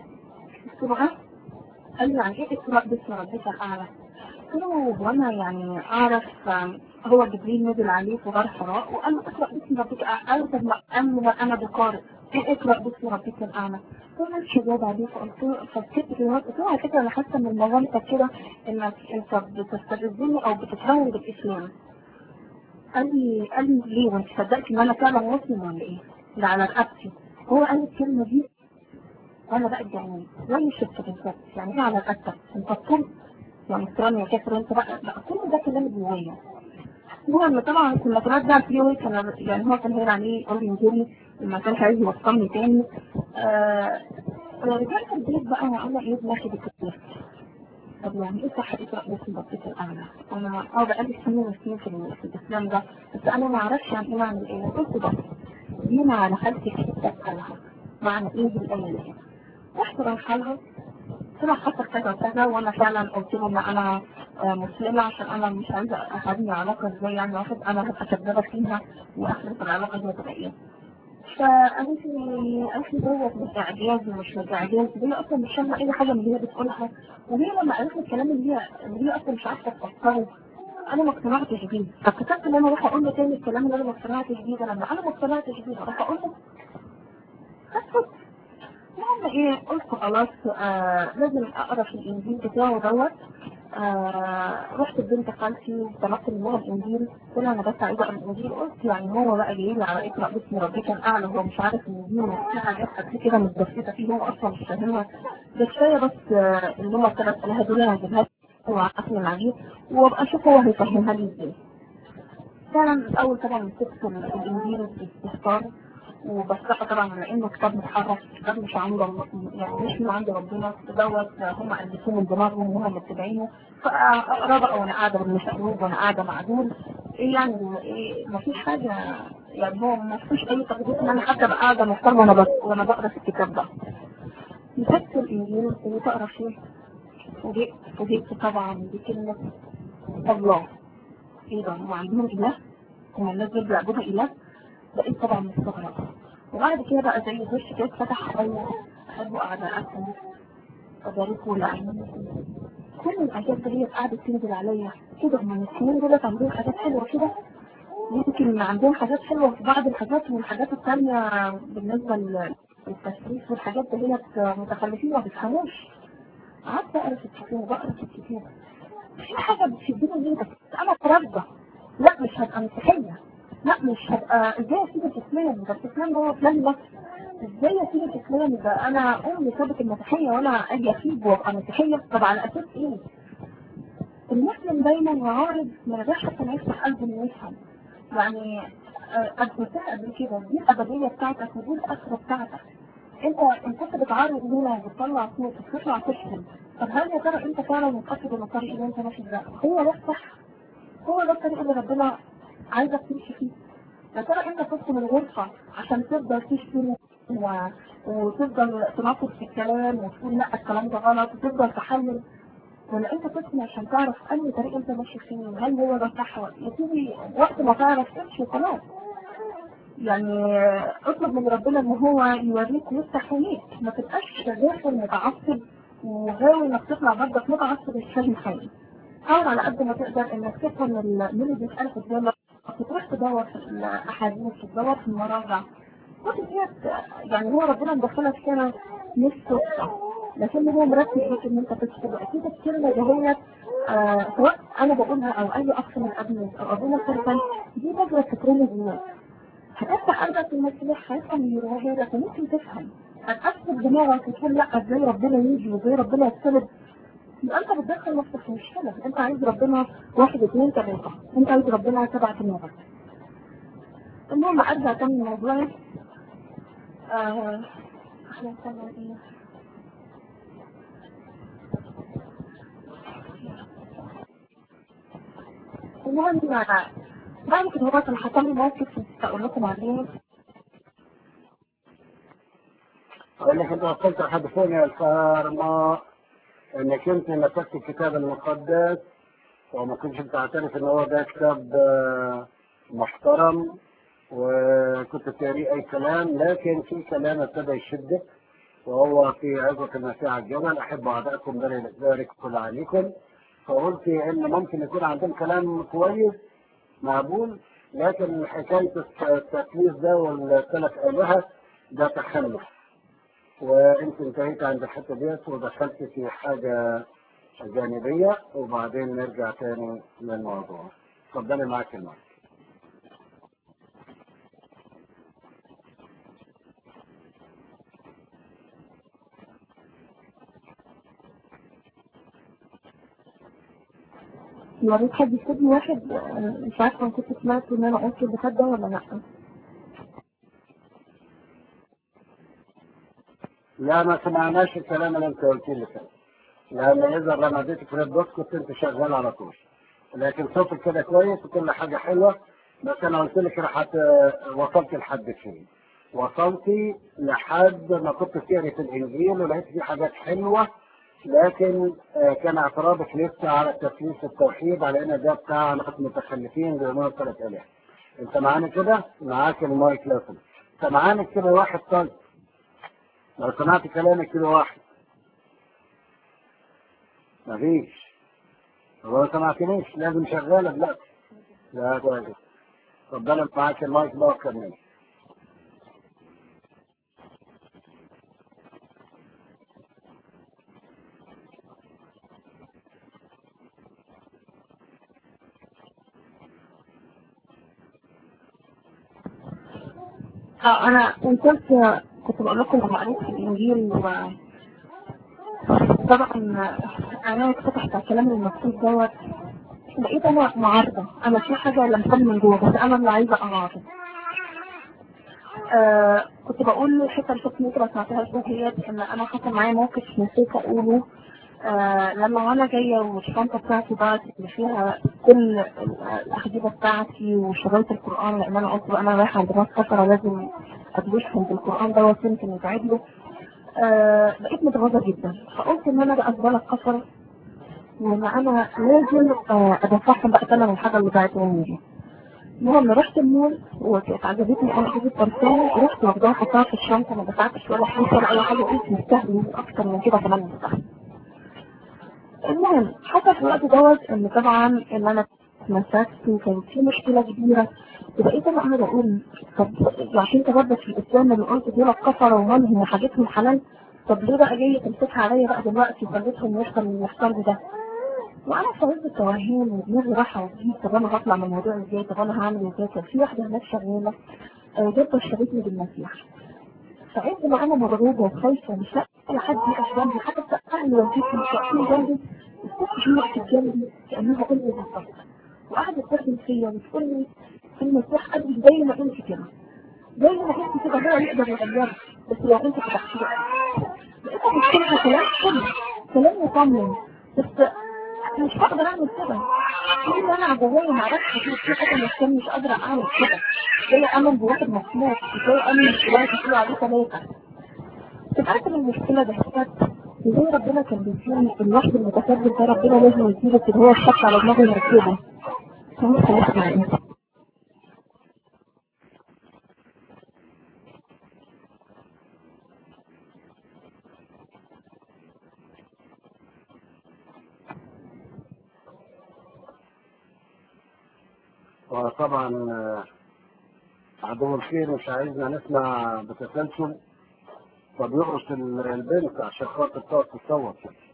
قلت له اه قال لي يعني ايه اقرأ باسم ربك الأعلى قلت له هو انا يعني اعرف آم، هو جبريل نزل عليه في غار حراء وقال له اقرا باسم ربك الاعلى قال له طب ما انا انا بقارئ ايه اقرا باسم ربك الاعلى قلت له مش جاد عليه فقلت له فسكت في الوقت قلت له على فكره انا حاسه من مظالمك كده انك انت بتستفزني او بتتهون بالاسلام قال لي قال لي ليه وانت صدقت ان انا فعلا مسلم ولا ايه؟ ده على رقبتي هو قال لي الكلمه دي وانا بقى اتجننت زي الشفت بالظبط يعني ايه على رقبتك؟ انت بتطلب يعني احترام يا كافر انت بقى بقى كل ده كلام جوايا المهم طبعا كنا بنرجع في يوم كان يعني هو كان هير عليه يقول لي انزلي ما كانش عايز يوصلني تاني آه رجعت البيت بقى وانا ايه دماغي بتتلف طب يعني ايه صح اقرا باسم ربك الاعلى؟ انا اه بقالي سنين وسنين في, ال- في الاسلام ده بس انا ما اعرفش يعني ايه معنى الايه قلت ده دي مع خالتي كده اسالها معنى ايه دي الايه دي؟ رحت رايحه لها طلع حصل كذا وكذا وانا فعلا قلت له ان انا آه، مسلمه عشان انا مش عايزه اخلي علاقه ازاي يعني واحد انا هبقى كدابه فيها واخرة العلاقه دي هتبقى ايه فقالت لي قالت لي دوت مش اعجاز ومش مش اعجاز وهي اصلا مش فاهمه اي حاجه من اللي هي بتقولها وهي لما قالت لي الكلام اللي هي اللي هي اصلا مش عارفه تفسره انا ما اقتنعتش بيه فاكتشفت ان انا اروح اقول له تاني الكلام اللي انا ما اقتنعتش بيه ده لما انا ما اقتنعتش بيه اروح اقول له اسكت المهم ايه قلت خلاص آه لازم اقرا في الانجيل بتاعه دوت آه رحت لبنت خالتي طلبت منها الانجيل قلت لها انا بس عايزه اقرا الانجيل قلت يعني هو بقى جاي لي على اقرا باسم ربك الاعلى هو مش عارف ان دي في حاجات قد كده متدفته فيه هو اصلا مش فاهمها ده كفايه بس آه اللي هم الثلاث اله دول هجيبها وعقلي العجيب وابقى اشوف هو هيفهمها لي ازاي فعلا الاول طبعا مسكت الانجيل باستهتار وبصراحة طبعا على انه كتاب محرف كتاب مش عند الله يعني مش من عند ربنا دوت هم الفوه من دماغهم وهم متبعينه فاقرا بقى وانا قاعده بالمشقلوب وانا قاعده مع دول ايه يعني ايه ما فيش حاجه يعني هو ما فيش اي تقدير ان انا حتى ابقى قاعده محترمه وانا بس وانا بقرا في الكتاب ده مسكت الانجيل وابتديت اقرا فيه فوجئت فوجئت طبعا بكلمه الله ايه ده هم عندهم اله هم الناس دول بيعبدوا اله بقيت طبعا مستغربة وبعد كده بقى زي وش كده فتح عيني أحبوا أعداءكم وباركوا لعيني كل الحاجات اللي هي قعدت تنزل عليا كده هم المسلمين دولت عندهم حاجات حلوة كده يمكن عندهم حاجات حلوة في بعض الحاجات والحاجات التانية بالنسبة لل- للتسليف والحاجات دهيت متخلفين ما بيفهموش قعدت اقرا في الكتاب بقرا في الكتاب في حاجة بتشدني ليه بس انا اتربى لا مش هبقى مسيحية لا مش هبقى ازاي اسيب الاسلام ده الاسلام هو فلان بس ازاي اسيب الاسلام ده انا امي سابت المسيحيه وانا اجي اسيب وابقى مسيحيه طب على اساس ايه؟ المسلم دايما يعارض من غير حتى ما يفتح قلبه انه يفهم يعني قدمتها قبل كده دي الابديه بتاعتك ودي الاخره بتاعتك انت انت كنت بتعرض هنا وبتطلع صوت وبتطلع تشتم طب هل يا ترى انت فعلا متاكد ان الطريق اللي انت ماشي ده هو ده الصح؟ هو ده الطريق اللي ربنا عايزك تمشي فيه يا ترى انت تدخل الغرفه عشان تفضل تشتم و... وتفضل تناقض في الكلام وتقول لا الكلام ده غلط وتفضل تحلل ولا انت تسمع عشان تعرف انهي طريق انت ماشي فيه هل هو ده صح ولا يا سيدي وقت ما تعرف تمشي خلاص يعني اطلب من ربنا ان هو يوريك ويفتح عينيك ما تبقاش داخل متعصب وغاوي انك تطلع برضك متعصب مش فاهم حاجه حاول على قد ما تقدر انك تفهم من اللي بيسألك قدامك وتروح تدور في الاحاديث تدور في المراجع كل ديت يعني هو ربنا مدخلك هنا مش صدفه لكن هو مركز بيك ان انت تكتب اكيد الكلمه دهيت آه سواء انا بقولها او اي اخ من ابني او ابونا فرقا دي بذره تترمي جواك هتفتح قلبك المسيح هيفهم من جواها وممكن تفهم هتأثر دماغك وتقول لا ازاي ربنا يجي وازاي ربنا يستلب يبقى انت بتدخل نفسك في مشكله انت عايز ربنا واحد اثنين ثلاثه انت عايز ربنا سبعة دماغك المهم ارجع تاني لموضوعي آه احنا نسمع ايه المهم بعد كده هو كان حصل لي موقف اقول لكم عليه اقول لك انت وصلت لحد فين يا الفارما انك انت مسكت الكتاب المقدس وما كنتش بتعترف ان هو ده كتاب آه، محترم وكنت تقري اي كلام لكن في كلام ابتدى يشدك وهو في عظة المسيح على الجبل احب اعدائكم بل ذلك كل عليكم فقلت ان ممكن يكون عندهم كلام كويس مقبول لكن حكايه التكليف ده والثلاث الهه ده تخلف وانت انتهيت عند الحته ديت ودخلت في حاجه جانبيه وبعدين نرجع تاني للموضوع اتفضلي معاك المايك يا ريت حد يكتبني واحد آه، مش عارفه انا كنت سمعت ان انا قلت الكتاب ده ولا لا لا ما سمعناش الكلام اللي انت قلت لي كده لان اذا لما اديتك ريد دوت كنت انت شغال على طول لكن صوتك كده كويس وكل حاجه حلوه بس انا قلت لك راح وصلت لحد فين وصلتي لحد ما كنت تقري في الانجيل ولقيت فيه حاجات حلوه لكن آه، كان اعتراضك لسه على تثليث التوحيد على ان ده بتاع ناس متخلفين بيؤمنوا بثلاث اله انت معانا كده معاك المايك لازم انت معانا كده واحد طيب لو سمعت كلامي كده واحد مفيش طب لو سمعتنيش لازم شغالة دلوقتي لا كويس اتفضل معاك المايك بقى كمل اه انا كنت كنت بقول لكم لما قريت في الانجيل و طبعا انا فتحت على الكلام المكتوب دوت لقيت انا معارضه انا في حاجه لمساني من جوه بس انا اللي عايزه اعارض آه كنت بقول الحته اللي كنت ممكن ما سمعتهاش ديت ان انا حصل معايا موقف نسيت اقوله آه لما وانا جايه والشنطه بتاعتي بقى اللي فيها كل الاحجبه بتاعتي وشرايط القران لان انا قلت بقى انا رايحه عند ناس كفره لازم ادوشهم بالقران دوت يمكن يساعد له آه بقيت متغاظه جدا فقلت ان انا بقى زباله كفره وان انا لازم آه ادفعهم بقى ثمن الحاجه اللي ضاعت مني دي المهم رحت المول وكانت عجبتني انا حاجه برفان رحت واخداها حطها في الشنطه ما دفعتش ولا فلوس ولا اي حاجه قلت مستاهل اكتر من كده كمان مستاهل المهم حصل في الوقت دوت ان طبعا ان انا اتمسكت وكان في مشكله كبيره وبقيت انا قاعده اقول طب عشان تثبت في الاسلام اللي قلت دول كفره ومالهم وحاجتهم حلال طب ليه بقى جاي تمسكها عليا بقى دلوقتي وخليتهم يحصل اللي يحصل لي ده وانا في عز التوهان ودماغي راحه وجديد طب انا هطلع من الموضوع ازاي طب انا هعمل ازاي كان في واحده هناك شغاله آه، جت بشرتني بالمسيح فعز ما انا مضروبه وخايفه مش لاقي حد يقف جنبي حتى اهلي والدتي مش واقفين جنبي الست دي وقفت جنبي كانها امي بالظبط وقعدت تخدم فيا وتقول لي في المسيح قبل زي ما انت كده زي ما انت كده هو يقدر يغيرك بس لو انت فتحتيه لقيتك بتقولها كلام حلو كلام يطمن بس مش هقدر اعمل كده كل اللي انا جوايا ما اعرفش في حاجه مش مش قادره اعمل كده زي امن بواحد مخلوق زي امن بواحد بيقولوا عليه ثلاثه تبقى من المشكله ده زي ربنا كان بيديني الواحد المتكبر ده ربنا لازم يديله كده هو الشق على دماغه يركبه فمش هيسمع ايه وطبعا آه، عدو الخير مش عايزنا نسمع بتسلسل فبيرقص ال- البنت عشان خاطر تقعد تصوت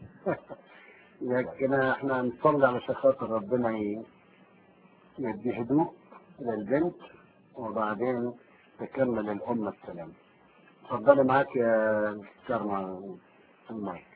لكن احنا نصلي علشان خاطر ربنا ي- يدي هدوء للبنت وبعدين تكمل الأمة السلام اتفضلي معاك يا كرمة المايك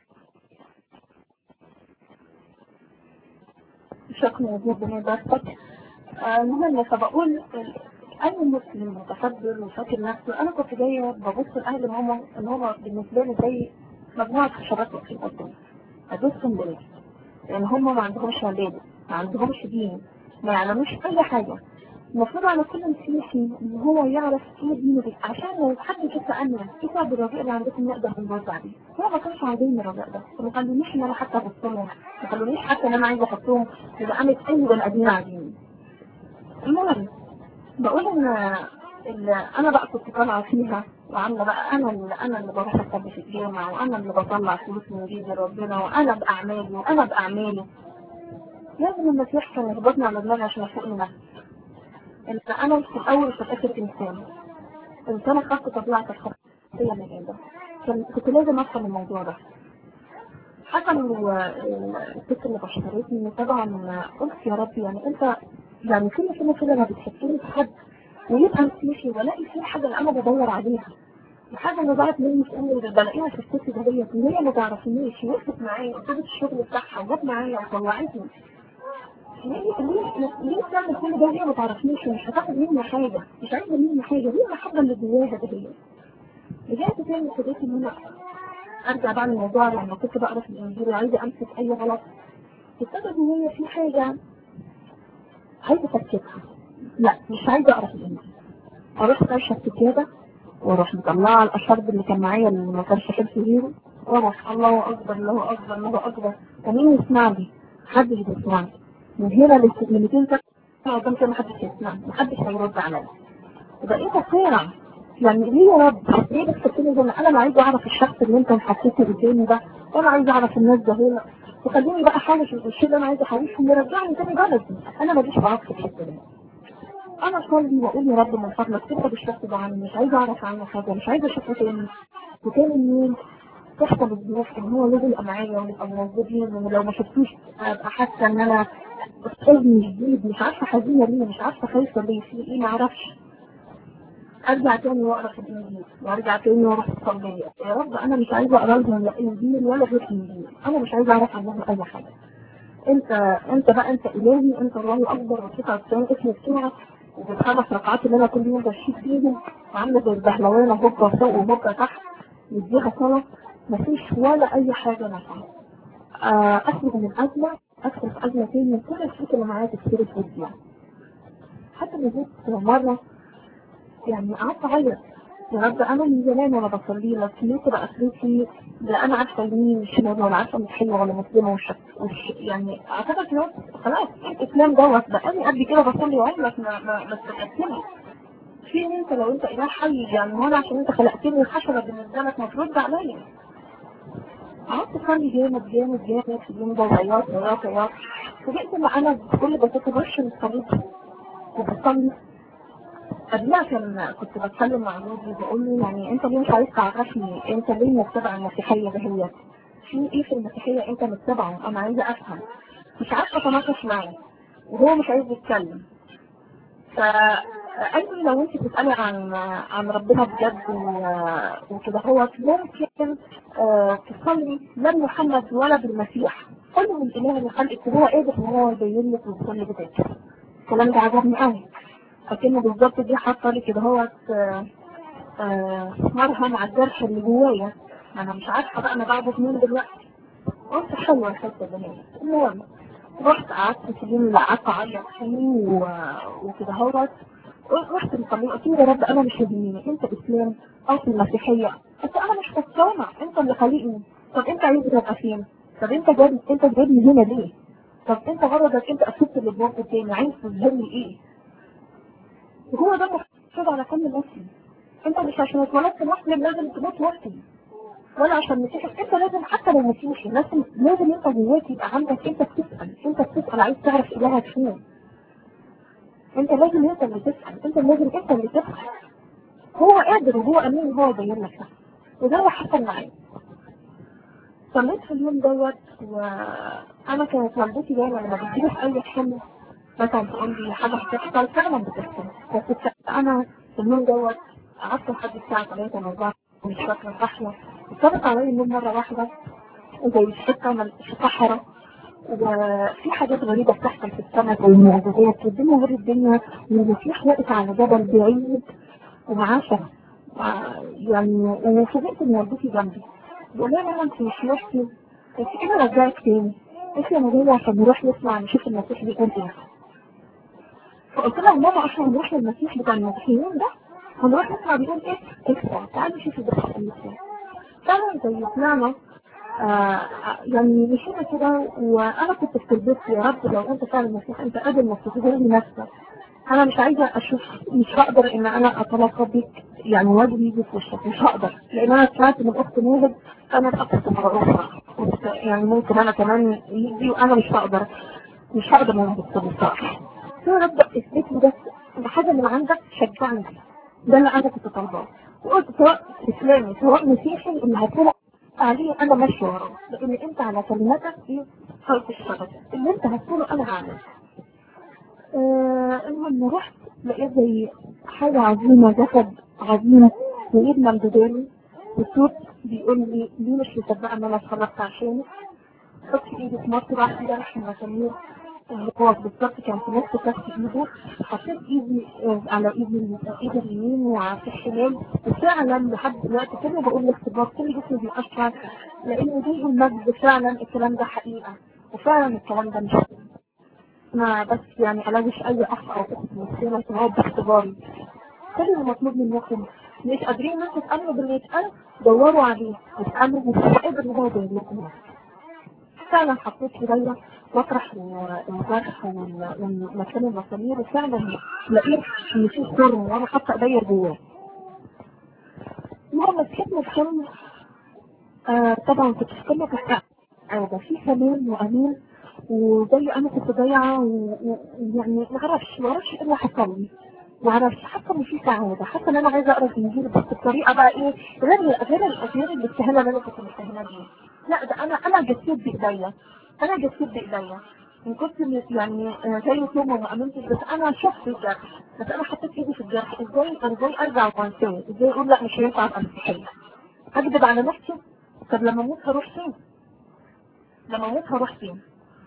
شكرا جدا يا دكتور المهم فبقول اي مسلم متكبر وفاكر نفسه انا كنت جايه ببص لاهل ماما ان هما بالنسبه لي زي مجموعه حشرات واقفين قدامي ادوسهم بالله لان هما ما عندهمش عباده ما عندهمش دين ما يعلموش اي حاجه المفروض على كل مسيحي ان هو يعرف ايه دينه دي عشان لو حد كده سالنا ايه سبب الرجاء اللي عندكم نقدر نرد عليه هو ما كانش عندهم الرجاء ده فما خلونيش ان انا حتى ابص لهم ما خلونيش حتى ان انا عايزه احطهم يبقى انا اي بني ادمين عاديين المهم بقول ان اللي انا بقى كنت طالعه فيها وعامله بقى انا اللي انا اللي بروح اصلي في الجامع وانا اللي بطلع فلوس من جيب ربنا وانا باعمالي وانا باعمالي لازم المسيح كان يربطني على دماغي عشان افوق لنفسي ان انا في الاول وفي الاخر انسان انسان خدت طبيعه الخطيه من ادم كان- كنت لازم افهم الموضوع ده حتى لو الست اللي بشرتني طبعا قلت يا رب يعني انت يعني كل كلمه كده ما بتحطني في حد ويبقى مسيحي والاقي في حاجه اللي انا بدور عليها الحاجه اللي ضاعت مني في امي اللي بلاقيها في الست دهيت وهي ما تعرفنيش وقفت معايا وابتدت الشغل بتاعها وجت معايا وطلعتني ليه ليه ليه تعمل كل ده هي ما تعرفنيش ومش هتاخد مني حاجه مش عايزه مني حاجه ليه المحبه اللي جواها دهيت رجعت تاني ابتديت ان انا ارجع بقى للموضوع لما كنت بقرا في الانجيل وعايزه امسك اي غلط ابتدت ان هي في حاجه عايزه افككها لا مش عايزه اقرا في الانجيل اروح فرشه السجاده واروح مطلعه الاشرب اللي كان معايا اللي ما كانش حلف غيره واروح الله اكبر الله اكبر الله اكبر ومين يسمعني؟ محدش بيسمعني من هنا ل 200 سنه قدام كده محدش يسمعني محدش هيرد عليا بقيت اقرا يعني ليه يا رب ليه بتحطني زي ما انا لا عايزه اعرف الشخص اللي انت محطيته قدامي ده ولا عايزه اعرف الناس ده هنا وخليني بقى احوش الشيء اللي انا عايزه احوشه ويرجعني تاني بلدي انا ماليش معاك في الحته دي انا اصلي واقول يا رب من فضلك تبعد الشخص ده عني مش عايزه اعرف عنه حاجه مش عايزه اشوفه تاني وتاني يوم تحصل الظروف ان هو لازم يبقى معايا ونبقى موجودين ولو ما شفتوش ابقى حاسه ان انا حزن جديد مش عارفه حزينه ليه مش عارفه خايفه ليه في ايه ما اعرفش ارجع تاني واقرا في الانجيل وارجع تاني واروح اصلي يا رب انا مش عايزه اقرا لهم لا انجيل ولا غير انجيل انا مش عايزه اعرف عنهم اي حاجه انت انت بقى انت الهي انت الله اكبر وتسعة وتسعين اسم بتوعك وبالخمس ركعات اللي انا كل يوم بشيل فيهم وعامله زي البهلوانه هوبا فوق وهوبا تحت نديها صلاه مفيش ولا اي حاجه نافعه آه، اخرج من ازمه ادخل في ازمه تاني كل الفلوس اللي معايا تتصرف وتضيع حتى نزلت مره يعني قعدت اعيط يا رب انا من زمان وانا بصلي لك ليه تبقى فلوسي لا انا عارفه يمين شمال ولا عارفه مسيحيه ولا مسلمه وش وش يعني اعتقد خلاص خلاص الاسلام دوت بقالي قد كده بصلي وعمرك ما ما ما استفدتني في ان انت لو انت اله حي يعني هو انا عشان انت خلقتني حشره بالنسبه لك ما ترد عليا قعدت اصلي جامد جامد جامد في اليوم ده وعياط عياط عياط فوجئت ان انا بكل بساطه بشر الصليب وبصلي قبلها كان كنت بتكلم مع جوزي بقول له يعني انت ليه مش عايز تعرفني انت ليه متبع المسيحيه دهيت في ايه في المسيحيه انت متبعه انا عايزه افهم مش عارفه اتناقش معاه وهو مش عايز يتكلم فقال لي لو انت بتسالي عن عن ربنا بجد و- وكده هو ممكن آه، تصلي لا بمحمد ولا بالمسيح قل من الاله اللي خلقك وهو قادر ان هو يبين لك ويصلي بذاته الكلام ده عجبني قوي اكنه بالظبط دي حاطه لي كده هو مرهم على الجرح اللي جوايا انا مش عارفه بقى انا بعده مين دلوقتي قلت حلوه الحته دي المهم رحت قعدت في اليوم اللي قعدت اعيط فيه و- وكده هوت رحت للطبيب قلت له يا رب انا مش يهمني انت اسلام او في المسيحيه بس انا مش خسرانه انت اللي خليقني طب انت عايز ابقى فين؟ طب انت جايب انت جايبني هنا ليه؟ طب انت غرضك انت اكدت اللي بوقت التاني عايز تظهرني ايه؟ وهو ده المفروض على كل نفسي انت مش عشان اتولدت مسلم لازم تموت مسلم ولا عشان مسيحي انت لازم حتى لو مسيحي لازم لازم انت جواك يبقى عندك انت بتسال انت بتسال عايز تعرف الهك فين انت لازم انت اللي تسال انت لازم انت اللي تسال هو قادر وهو امين هو يبين لك ده وده اللي حصل معايا صليت في اليوم دوت وانا كانت والدتي دايما لما بتجيلي في اي حمل مثلا تقول لي حاجه بتحصل فعلا بتحصل بس انا في اليوم دوت قعدت لحد الساعه 3 من 4 مش فاكره صحيه اتفرجت علي النوم مره واحده زي الحته من الصحراء وفي حاجات غريبة بتحصل في السماء زي المعجزات والدنيا غير الدنيا والمسيح واقف على جبل بعيد ومعاه شخص يعني وفوجئت ان والدتي جنبي بقول لها ماما انت مش نفسي بس انا رجعك تاني قلت لي انا جايه عشان نروح نسمع نشوف المسيح بيقول ايه فقلت لها ماما احنا هنروح للمسيح بتاع المسيحيين ده هنروح نسمع بيقول ايه اسمع تعالي شوفي ده بيقول ايه فعلا زي سمعنا آه يعني مشينا كده وانا كنت في البيت يا رب لو انت فعلا مسيح انت قادر انك تظهر لي نفسك انا مش عايزه اشوف مش هقدر ان انا اتلقى بيك يعني واجب يجي في وشك مش هقدر لان انا سمعت من اخت ماهد انا اتاكدت مرة كنت يعني ممكن انا كمان يجي وانا مش هقدر مش هقدر ان انا بصراحه يا رب اثبت لي بس بحاجه من عندك شجعني ده اللي انا كنت طالباه وقلت سواء اسلامي سواء مسيحي اللي هتقول عليه انا ماشي وراه لان انت على كلماتك في خلق الشغل اللي انت هتقوله انا هعمل آه المهم رحت لقيت زي حاجة عظيمة جسد عظيم وإيد ممدوداني والصوت بيقول لي ليه مش مصدقة إن أنا اتخرجت عشانك حط إيدي في مطرح في جرح المسامير اللي هو بالظبط كان في نص كف إيده حطيت إيدي آه، على إيدي إيدي اليمين وعلى الشمال وفعلا لحد دلوقتي كل بقول الاختبار كل جسمي بيأشعر لأن دي المجد فعلا الكلام ده حقيقة وفعلا الكلام ده مش حقيقة. ما بس يعني ألاقيش أي أخ أو أخت مسلمة تقعد باختباري كل اللي مطلوب منكم مش قادرين انتوا تأمنوا باللي يتقال دوروا عليه وتأمنوا ومش قادر ان هو يبين لكم فعلا حطيت في دايرة مطرح الجرح وال- والمكان المسامير وفعلا لقيت ان في خرم وانا حاطه ايديا جواه المهم صحيت من الحلم آه طبعا كنت في قمة السعادة في سلام وأمان وزي أنا كنت ضايعة و- و- ويعني ما اعرفش ما اعرفش إيه اللي حصل لي ما اعرفش حتى ان في سعادة حتى ان انا عايزة اقرا الانجيل بس بطريقة بقى ايه غير غير غير الاستهانة اللي انا كنت مستهانة بيها لا ده انا انا جسيت بايديا انا جسيت بايديا من كنت يعني آه، زي توما وما امنتش بس انا شفت الجرح بس انا حطيت ايدي في الجرح ازاي ازاي ارجع وانساه ازاي اقول لا مش هينفع ابقى مسيحية اكذب على نفسي طب لما اموت هروح فين؟ لما اموت هروح فين؟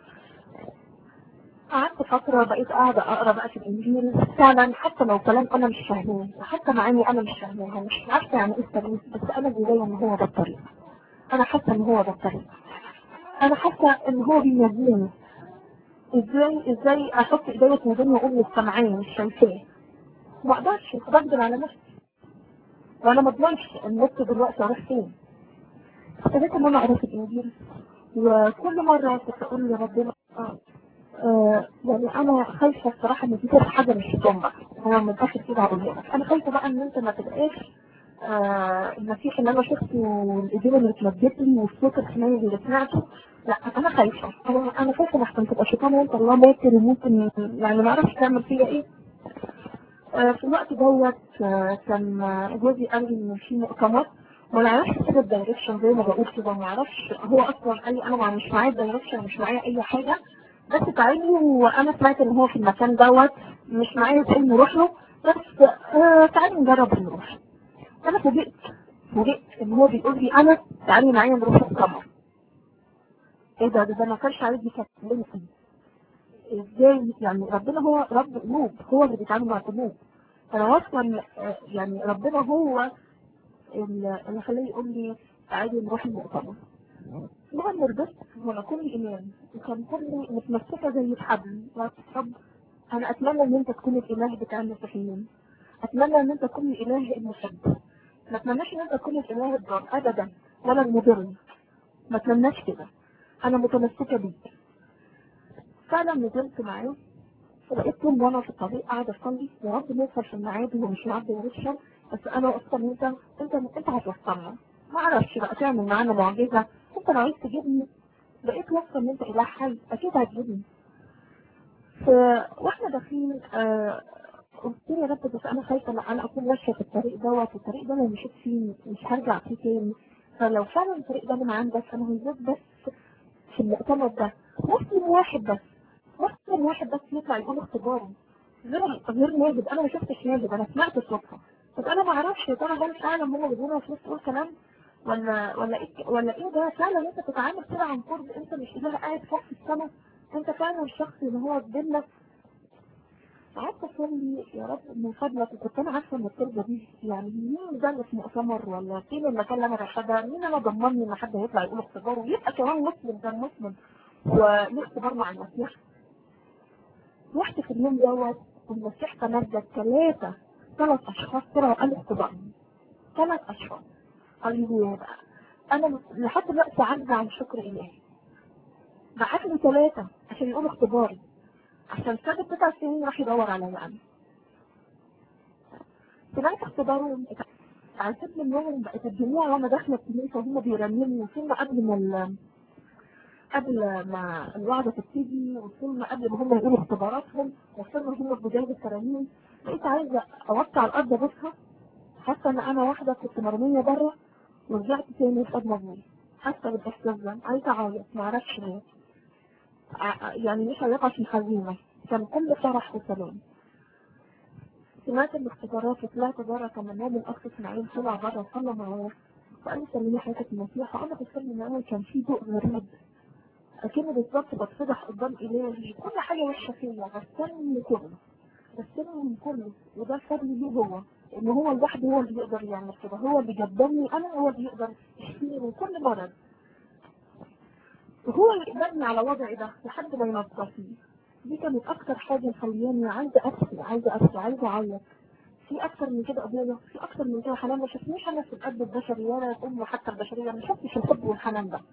قعدت فترة بقيت قاعدة أقرأ بقى في الإنجيل فعلا حتى لو كلام أنا مش فاهماه وحتى معاني أنا مش فاهماها مش عارفة يعني إيه التلميذ بس أنا جوايا إن هو ده الطريق أنا حاسة إن هو ده الطريق أنا حاسة إن هو بيناديني إزاي إزاي أحط إيديا في ودني وأقول للسمعان مش شايفاه ما أقدرش بقدر على نفسي وأنا ما أضمنش النت دلوقتي أروح فين ابتديت إن أنا أقرأ في الإنجيل وكل مرة كنت أقول لربنا آه آه، يعني انا خايفه الصراحه ان دي تبقى حاجه مش هتنبع انا من الاخر كده هقول لك انا خايفه بقى ان انت ما تبقاش آه المسيح اللي انا شفته والايدين اللي اتمدت لي والصوت الحنين اللي سمعته لا انا خايفه انا انا خايفه لحسن تبقى شيطان وانت الله باكر وممكن يعني ما اعرفش تعمل فيا ايه آه في الوقت دوت آه كان آه، جوزي قال لي ان في مؤتمر وما نعرفش كده الدايركشن زي ما بقول كده ما اعرفش هو اصلا قال لي انا مش معايا الدايركشن مش معايا اي حاجه بس تعالي وانا سمعت ان هو في المكان دوت مش معايا ازاي نروح له بس آه تعالي نجرب نروح انا فوجئت فوجئت ان هو بيقول لي انا تعالي معايا نروح القمر ايه ده ده, ده ما كانش عايز يكلمني ازاي يعني ربنا هو رب قلوب هو اللي بيتعامل مع القلوب انا واثقه ان آه، يعني ربنا هو اللي اللي خلاه يقول لي تعالي نروح المؤتمر المهم لبست وانا كل ايمان وكان كل متمسكه زي الحبل يا رب انا اتمنى ان انت تكون الاله بتاع المسيحيين اتمنى ان انت تكون الاله المحب ما اتمناش ان انت تكون الاله الضار ابدا ولا المضر ما اتمناش كده انا متمسكه بيك فعلا نزلت معاه ولقيت طول وانا في الطريق قاعده اصلي يا رب نوصل في الميعاد هو مش ميعاد يوصل بس انا واثقه ان انت انت انت هتوصلنا ما اعرفش بقى تعمل معانا معجزه انت لو عايز تجيبني بقيت واثقه ان انت اله حي اكيد هتجيبني ف... واحنا داخلين آه... قلت له يا رب بس انا خايفه لا انا اكون ماشيه في الطريق دوت والطريق ده لو مشيت فيه مش هرجع فيه تاني فلو فعلا الطريق ده من عندك انا هنزل بس في المؤتمر ده مسلم واحد بس مسلم واحد بس يطلع يقول اختباري غير غير ناجد انا ما شفتش ناجد انا سمعت صوتها طب انا ما اعرفش يا ترى هل فعلا هم بيقولوا فلوس تقول كلام ولا ولا ايه ولا ايه ده فعلا انت بتتعامل كده عن قرب انت مش اله قاعد فوق في السماء انت فعلا الشخص اللي هو قدامك قعدت اصلي يا رب من فضلك وكنت انا عارفه ان التربه دي يعني مين ده اللي في مؤتمر ولا فين المكان اللي انا رايحاه مين انا ضمني ان حد هيطلع يقول اختبار ويبقى كمان مسلم كان مسلم وليه اختبار مع المسيح رحت في اليوم دوت والمسيح تنزل ثلاثه ثلاث اشخاص طلعوا قالوا اختبار ثلاث اشخاص قالوا لي بقى انا لحد دلوقتي عاجزه عن شكر الهي بعت لي ثلاثه عشان يقولوا اختباري عشان سابت تسع سنين راح يدور عليا انا سمعت اختبارهم عرفت منهم بقت الجميع وانا داخله الكنيسه وهم بيرنموا وصلنا قبل ما ال- قبل ما الوعظه تبتدي وصلنا قبل ما هم يقولوا اختباراتهم وصلنا هم في بدايه الترانيم بقيت عايزه اوطي على الارض ابوسها حاسه ان انا واحده كنت مرميه بره ورجعت تاني في حضن ابويا حاسه بالاحساس ده عايزه اعيط معرفش ليه ع- يعني مش عيط عشان حزينه كان كل فرح وسلام سمعت الاختبارات وطلعت بره كان نام الاخ اسماعيل طلع بره صلى معايا وقال لي سلمي حياتك المسيح وانا بصلي معاه كان في ضوء غريب اكني بالظبط بتفضح قدام الهي كل حاجه وحشه فيا غسلني من كله غسلني من كله وده الفضل ليه هو ان هو لوحده هو اللي يقدر يعمل كده هو اللي جبرني انا هو اللي يقدر يشفيني من كل مرض وهو اللي يقبلني على وضعي ده لحد ما ينظفني دي كانت اكتر حاجه مخلياني عايزه ابكي عايزه ابكي عايزه اعيط في اكتر من كده قضيه في اكتر من كده حنان ما شفتنيش انا في القلب البشري ولا الام حتى البشريه ما شفتش الحب والحنان ده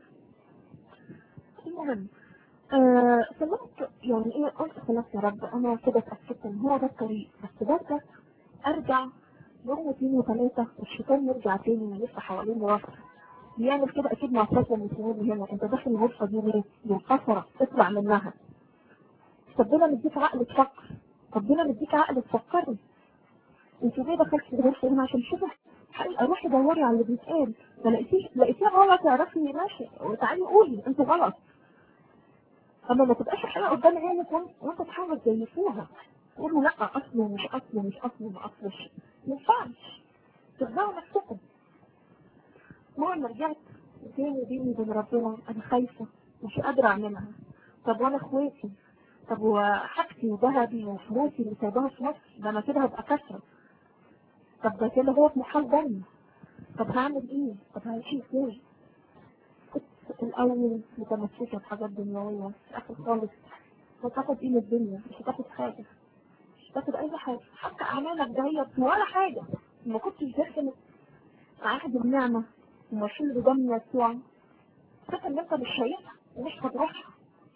المهم آه سمعت يعني ايه قلت خلاص يا رب انا كده اتاكدت ان هو ده الطريق بس ده ارجع يوم واثنين وثلاثه والشيطان يرجع تاني ويلف حوالين راسي بيعمل كده اكيد مع فتره من السنين هنا انت داخل الغرفه دي ليه؟ للقصره اطلع منها ربنا مديك عقل تفكر ربنا مديك عقل تفكري انت ليه دخلت في الغرفه هنا عشان تشوفي حقيقة روحي دوري على اللي بيتقال ما لقيتيش لقيتيه غلط اعرفي ماشي وتعالي قولي انت غلط اما ما تبقاش الحقيقه قدام عينك وانت وانت تحاول تزيفوها تقولوا لا اصله مش اصله مش اصله ما اصلش ما ينفعش تخدعوا نفسكم المهم رجعت بيني وبيني وبين ربنا انا خايفه مش قادره اعملها طب وانا اخواتي طب وحاجتي وذهبي وفلوسي اللي سايباها في مصر ده انا كده هبقى كسره طب ده كده هو في محل دم طب هعمل ايه؟ طب هعيش ازاي؟ كنت الاول متمسكه بحاجات دنيويه في الاخر خالص مش هتاخد قيمه الدنيا مش هتاخد حاجه مش هتاخد اي حاجه حتى اعمالك دهيت ولا حاجه ما كنتش داخل عهد النعمه ومشيل بدم يسوع فاكر ان انت مش شايفها ومش هتروحها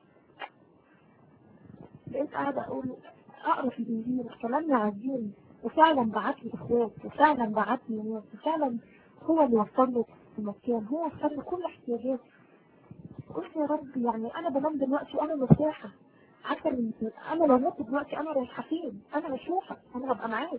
بقيت قاعده اقول اقرا في الانجيل كلام يعزيني وفعلا بعت لي اخوات وفعلا بعت لي ناس وفعلا هو اللي وصلني المكان هو وصل لي كل احتياجاتي قلت يا رب يعني انا بنام دلوقتي وانا مرتاحه عارفه ان انا لو مت دلوقتي انا رايحه فين انا هشوفك انا هبقى معاك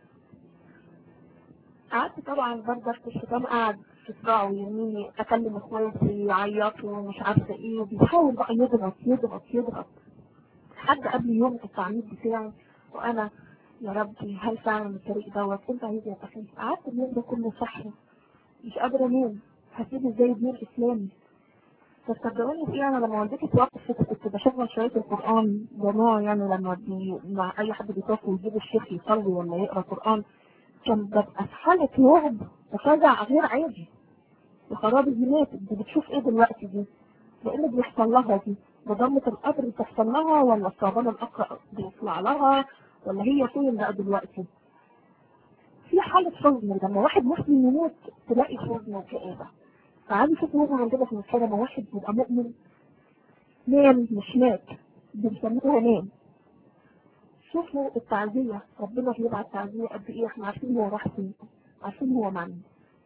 قعدت طبعا برضه في الشيطان قاعد في صراع ويميني اكلم اخواتي يعيطوا ومش عارفه ايه بيحاول بقى يضغط يضغط يضغط لحد قبل يوم التعميد بتاعي وانا يا ربي هل فعلا الطريق دوت انت عايز يبقى فيه قعدت اليوم ده كله صحي مش قادره انام هسيب ازاي الدين الاسلامي بس صدقوني في انا لما والدتي توفت كنت بشغل شويه القران جماعه يعني لما بي... مع اي حد بيتوفى ويجيب الشيخ يصلي ولا يقرا قران كان ببقى في حاله رعب وفزع غير عادي وخراب الجينات دي بتشوف ايه دلوقتي دي؟ ايه اللي بيحصل لها دي؟ بضمة القبر بتحصل لها ولا الصعبان الأقرأ بيطلع لها ولا هي فين بقى دلوقتي؟ في حالة حزن لما واحد مسلم يموت تلاقي حزن وكآبة تعالي شوف مثلا عندنا في المشكلة لما واحد بيبقى مؤمن نام مش مات بنسميها نام شوفوا التعزية ربنا بيبعت تعزية قد ايه احنا عارفين هو راح فين عارفين هو معنى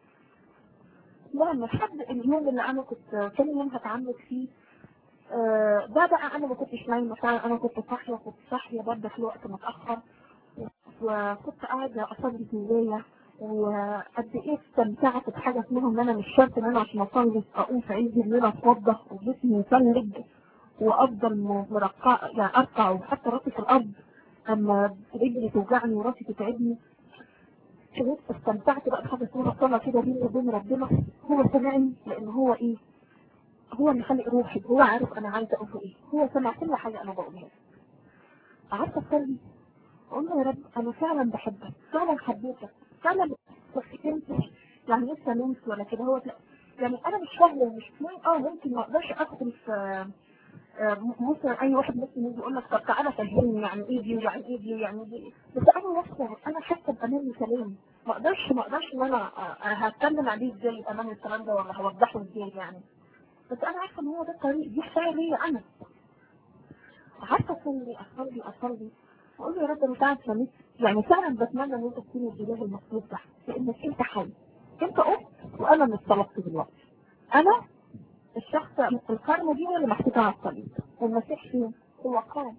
لما لحد اليوم اللي انا كنت تاني يوم هتعمد فيه آه ده بقى انا ما كنتش نايمه فعلا انا كنت صاحيه كنت صاحيه برضه في وقت متاخر وكنت قاعده اصلي في الليله وقد ايه استمتعت بحاجه اسمها ان انا مش شرط ان انا عشان اصلي اقوم في عز الليل اتوضى وجسمي يثلج وافضل مرقع يعني ارقع وحتى راسي في الارض اما رجلي توجعني وراسي تتعبني كنت استمتعت بقى بحاجه اسمها الصلاه كده بيني وبين ربنا هو سمعني لان هو ايه هو اللي خلق روحي هو عارف انا عايزه اقول ايه هو سمع كل حاجه انا بقولها قعدت اصلي اقول له يا رب انا فعلا بحبك فعلا حبيتك فعلا ما فهمتش يعني لسه نمت ولا كده هو لا يعني انا مش فاهمه مش فاهم اه ممكن ما اقدرش ادخل في مثلا اي واحد ممكن يجي يقول لك طب تعالى فهمني يعني ايه دي ويعني ايه دي ويعني دي بس انا نفسي انا حاسه بامان كلامي ما اقدرش ما اقدرش ان انا هتكلم عليه ازاي امان الكلام ده ولا هوضحه ازاي يعني بس انا عارفه ان هو ده الطريق دي حكايه ليا انا عارفه اصلي اصلي اصلي اقول له يا رب انا فعلا سميت يعني فعلا بتمنى ان انت تكون الاله المطلوب ده لانك انت حي انت قلت وانا اللي طلبت دلوقتي انا الشخص القرن دي اللي محطوطه على الصليب والمسيح فين هو قام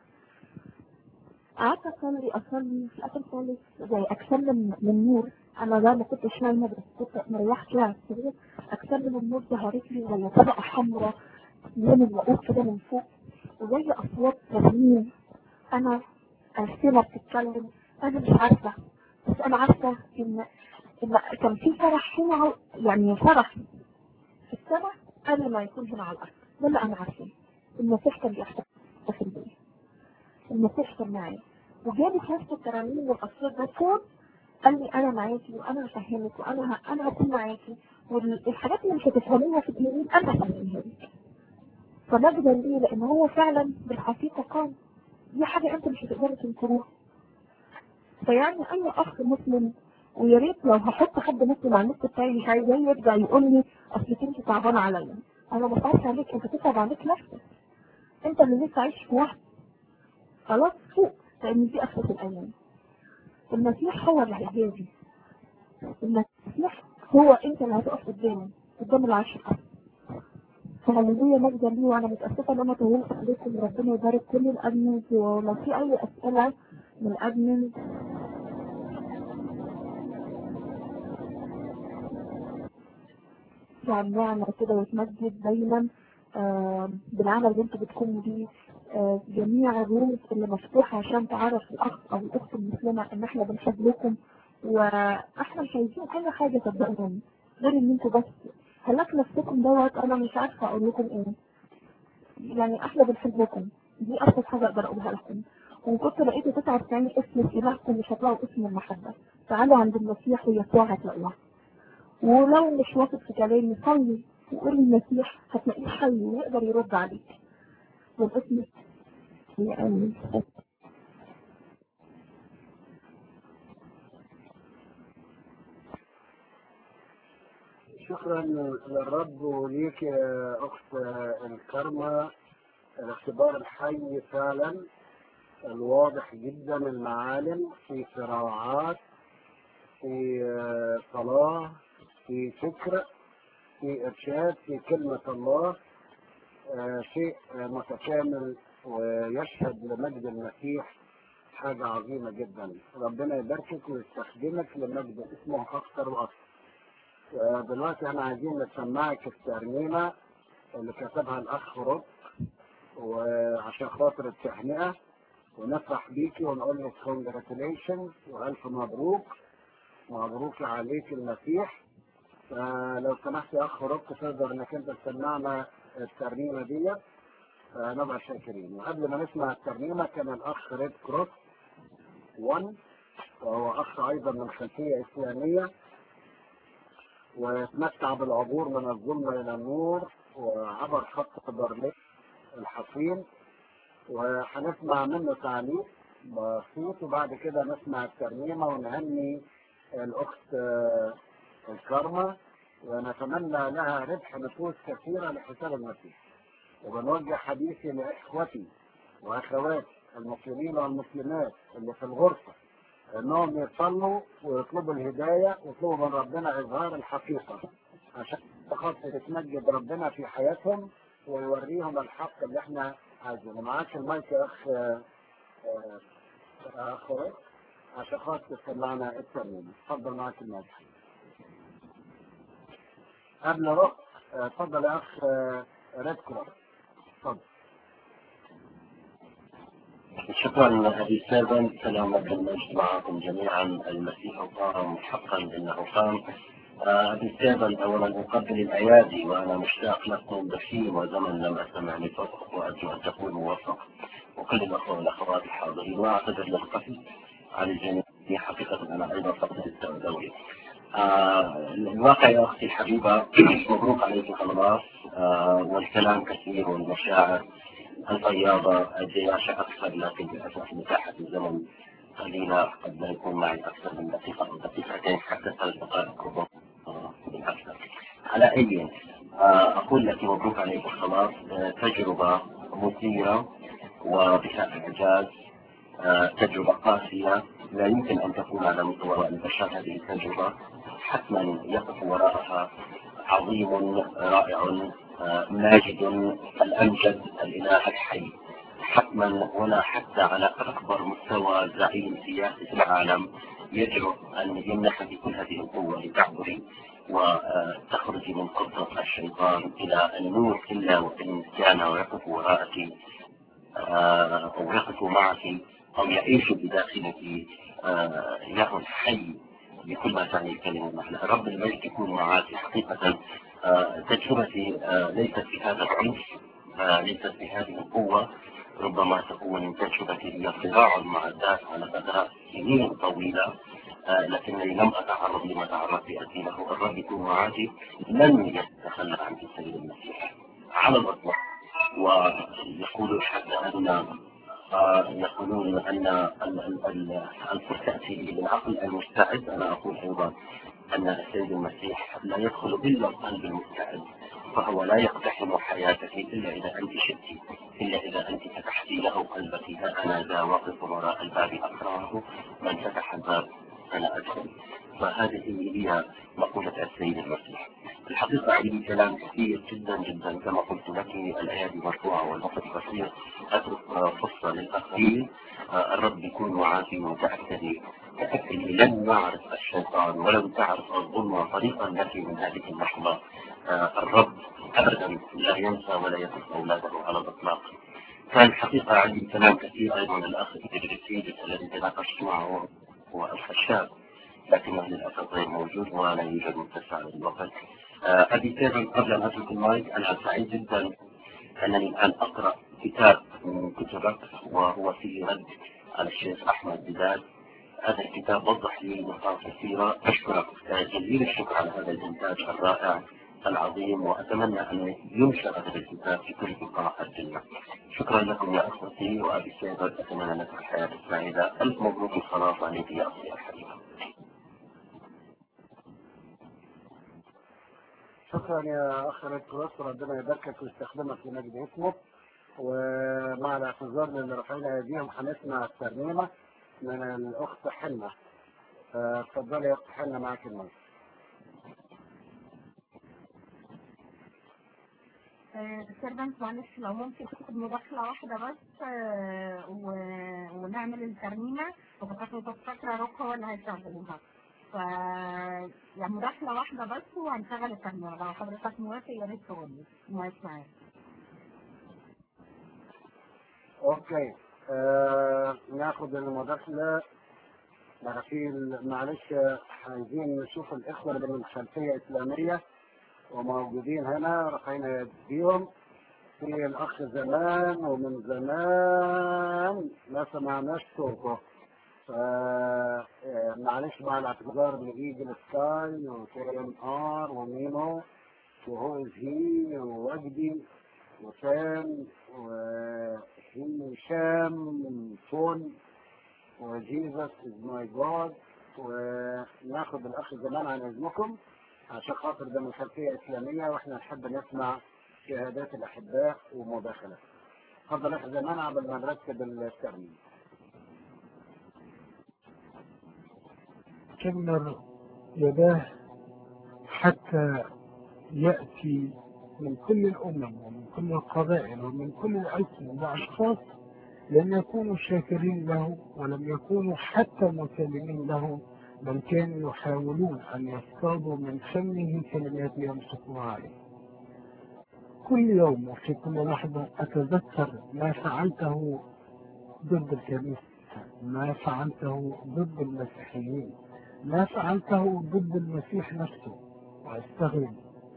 قعدت اصلي اصلي في الاخر خالص زي اجسام من, من نور انا ده ما كنتش نايمه بس كنت مريحه كده على السرير اجسام من النور ظهرت لي زي طبقه حمراء من الوقوف كده من فوق وزي اصوات رنين انا ألسنة بتتكلم انا مش عارفه بس انا عارفه ان ان كان في فرح هنا يعني فرح في السماء قبل ما يكون هنا على الارض ده اللي انا عارفاه المسيح كان بيحتفل في البيت المسيح كان معايا وجالي في نفس الترانيم والاصوات ده صوت قال لي انا معاكي وانا هفهمك وانا ه... انا هكون معاكي والحاجات اللي مش هتفهميها في الدين انا هفهمها لك فمجدا ليه لان هو فعلا بالحقيقه قام دي حاجه انت مش هتقدري تنكروها فيعني اي اخ مسلم ويا ريت لو هحط حد مسلم على النت بتاعي مش عايز يرجع يقول لي اصل انت تعبانه عليا انا ما صعبش عليك انت تصعب عليك نفسك انت اللي لسه عايش في وهم خلاص فوق لان دي اخرة الايام المسيح هو اللي هيجازي المسيح هو انت اللي هتقف قدامه قدام العرش فهللويا مجدا لي وانا متاسفه ان انا طولت عليكم ربنا يبارك كل الادمنز ولو في اي اسئله من الادمنز يعني نعمة كده وتمجد دايما آه بالعمل اللي انتوا بتقوموا بيه آه جميع الروز اللي مفتوحة عشان تعرف الأخ أو الأخت المسلمة إن إحنا بنحب لكم وإحنا مش عايزين أي حاجة صدقوني غير إن انتوا بس هلاك نفسكم دوت أنا مش عارفة أقول لكم إيه يعني إحنا بنحبكم دي أكتر حاجة أقدر أقولها لكم وإن كنت لقيتوا 99 اسم في إلهكم مش هتلاقوا اسم المحبة تعالوا عند المسيح ويسوع هتلاقوها ولو مش واثق في كلامي صلي وقول المسيح هتلاقيه حي ويقدر يرد عليك والاسم يعني شكرا للرب وليك يا اخت الكرمة الاختبار الحي فعلا الواضح جدا المعالم في صراعات في صلاة في فكر في إرشاد في كلمة الله شيء متكامل ويشهد لمجد المسيح حاجة عظيمة جدا ربنا يباركك ويستخدمك لمجد اسمه أكثر وأكثر دلوقتي احنا عايزين نسمعك الترنيمة اللي كتبها الأخ رب وعشان خاطر التهنئة ونفرح بيكي ونقول لك كونجراتيليشن وألف مبروك مبروك عليك المسيح فلو سمحت يا اخ رب تقدر انك انت تسمعنا الترنيمة دي آه، نبقى شاكرين وقبل ما نسمع الترنيمة كان الأخ ريد كروس 1 وهو أخ أيضا من خلفية إسلامية وتمتع بالعبور من الظلمة إلى النور وعبر خط برلين الحصين وهنسمع منه تعليق بسيط وبعد كده نسمع الترنيمة ونهني الأخت آه، الكرمة ونتمنى لها ربح نفوس كثيرة لحساب المسيح وبنوجه حديثي لإخوتي وأخواتي المسلمين والمسلمات اللي في الغرفة انهم يصلوا ويطلبوا الهدايه ويطلبوا من ربنا اظهار الحقيقه عشان خاطر تتمجد ربنا في حياتهم ويوريهم الحق اللي احنا عايزينه معاك المايك يا اخ آه، آه، اخ ريك عشان خاطر تسمعنا الترنيمه اتفضل معاك المايك قبل روح آه، اتفضل يا اخ آه، ريد كروس اتفضل شكرا أبي سادة سلام المجد معكم جميعا المسيح قام حقا إنه قام آه، أبي سادة أولا أقبل الأيادي وأنا مشتاق لكم بشير وزمن لم أسمع لصوتكم وأرجو أن تكونوا موفق وكل الأخوة والأخوات الحاضرين وأعتذر للقصد عن الجميع حقيقة أنا أيضا فقدت الدوري آه الواقع يا أختي الحبيبة مبروك عليك الخلاص آه والكلام كثير والمشاعر الفياضة الجياشة أكثر لكن للأسف مساحة الزمن قليلة قد لا يكون معي أكثر من دقيقة أو دقيقتين حتى ثلاث دقائق ربما بالأكثر على أي آه، أقول لك مبروك عليك الخلاص آه، تجربة مثيرة وبها إعجاز آه، تجربة قاسية لا يمكن أن تكون على مستوى البشر هذه التجربة حتما يقف وراءها عظيم رائع آه، ماجد الأمجد الإله الحي حتما ولا حتى على أكبر مستوى زعيم سياسي في العالم يجرؤ أن يمنح بكل هذه القوة لتعبري وتخرج من قبضة الشيطان إلى النور إلا وإن كان ويقف وراءك آه، أو يقف معك أو يعيش بداخلك آه، إله حي بكل ما تعني الكلمة نحن رب المجد يكون معك حقيقة آه، تجربتي آه، ليست في هذا العنف آه، ليست في هذه القوة ربما تكون تجربتي هي صراع مع الذات على فترات سنين طويلة آه، لكنني لم أتعرض لما تعرضت لأتي له الرب يكون معك لن يتخلى عن السيد المسيح على الإطلاق ويقول حتى أن آه، يقولون أن ال- ال- ال- الفرصة تأتي بالعقل المستعد أنا أقول أيضا أن السيد المسيح لا يدخل إلا القلب المستعد فهو لا يقتحم حياتك إلا إذا أنت شئت إلا إذا أنت فتحتي له قلبك ها أنا ذا واقف وراء الباب أقرأه من فتح الباب أنا أدخل فهذه هي مقولة السيد المسيح الحقيقة عندي كلام كثير جدا جدا كما قلت لك الأيادي مرفوعة والوقت قصير أترك فرصة للآخرين آه، الرب يكون معافي وتأكدي تأكدي لن يعرف الشيطان ولن تعرف الظلم طريقا لك من هذه اللحظة آه، الرب أبدا لا ينسى ولا يترك أولاده على الإطلاق كان الحقيقة عندي كلام كثير أيضا الأخ إدريس الذي تناقشت معه هو الخشاب لكنه للأسف غير موجود ولا يوجد متسع للوقت آه، أبي سيفن قبل أن أترك المايك أنا سعيد جدا أنني الآن أقرأ كتاب من كتبك وهو فيه رد على الشيخ أحمد بدال هذا الكتاب وضح لي نقاط كثيرة أشكرك آه، جزيل الشكر على هذا الإنتاج الرائع العظيم وأتمنى أن ينشر هذا الكتاب في كل بقاع الدنيا شكرا لكم يا أخوتي وأبي سيفن أتمنى لكم الحياة السعيدة ألف مبروك الخلاص عليك يا أخي الحبيب شكرا يا اخ ريد كروس ربنا يباركك ويستخدمك لمجد اسمه ومع الاعتذار للي رافعين ايديهم هنسمع الترنيمه من الاخت حنه آه، اتفضلي يا اخت حنه معاك المايك السيرفنت معلش لو ممكن تاخد مداخلة واحدة بس آه، و- ونعمل الترنيمة وكنت فاكرة روك هو اللي هيشغلها ف يعني مداخلة واحدة بس وهنشغل الترنيمة لو حضرتك موافق يا ريت تقول لي المايك معاك اوكي آه ناخد المداخله بقى في ال- معلش آه، عايزين نشوف الاخوه اللي من خلفيه اسلاميه وموجودين هنا رافعين ايديهم في الأخ زمان ومن زمان ما سمعناش صوته ف آه، معلش مع الاعتذار لإيجل سكاي وكي ام ار ومينو وهو از هي ووجدي وسام وهشام فون وجيزس از ماي جاد وناخد الاخ زمان عن اذنكم عشان خاطر ده من خلفيه اسلاميه واحنا نحب نسمع شهادات الاحباء ومداخلات. اتفضل اخ زمان قبل ما نرتب الترميم. كمر يداه حتى يأتي من كل الأمم ومن كل القبائل ومن كل الألسن وأشخاص لم يكونوا شاكرين له ولم يكونوا حتى مسلمين له بل كانوا يحاولون أن يصطادوا من فمه كلمات يمسكوا عليه كل يوم وفي كل لحظة أتذكر ما فعلته ضد الكنيسة ما فعلته ضد المسيحيين ما فعلته ضد المسيح نفسه وأستغرب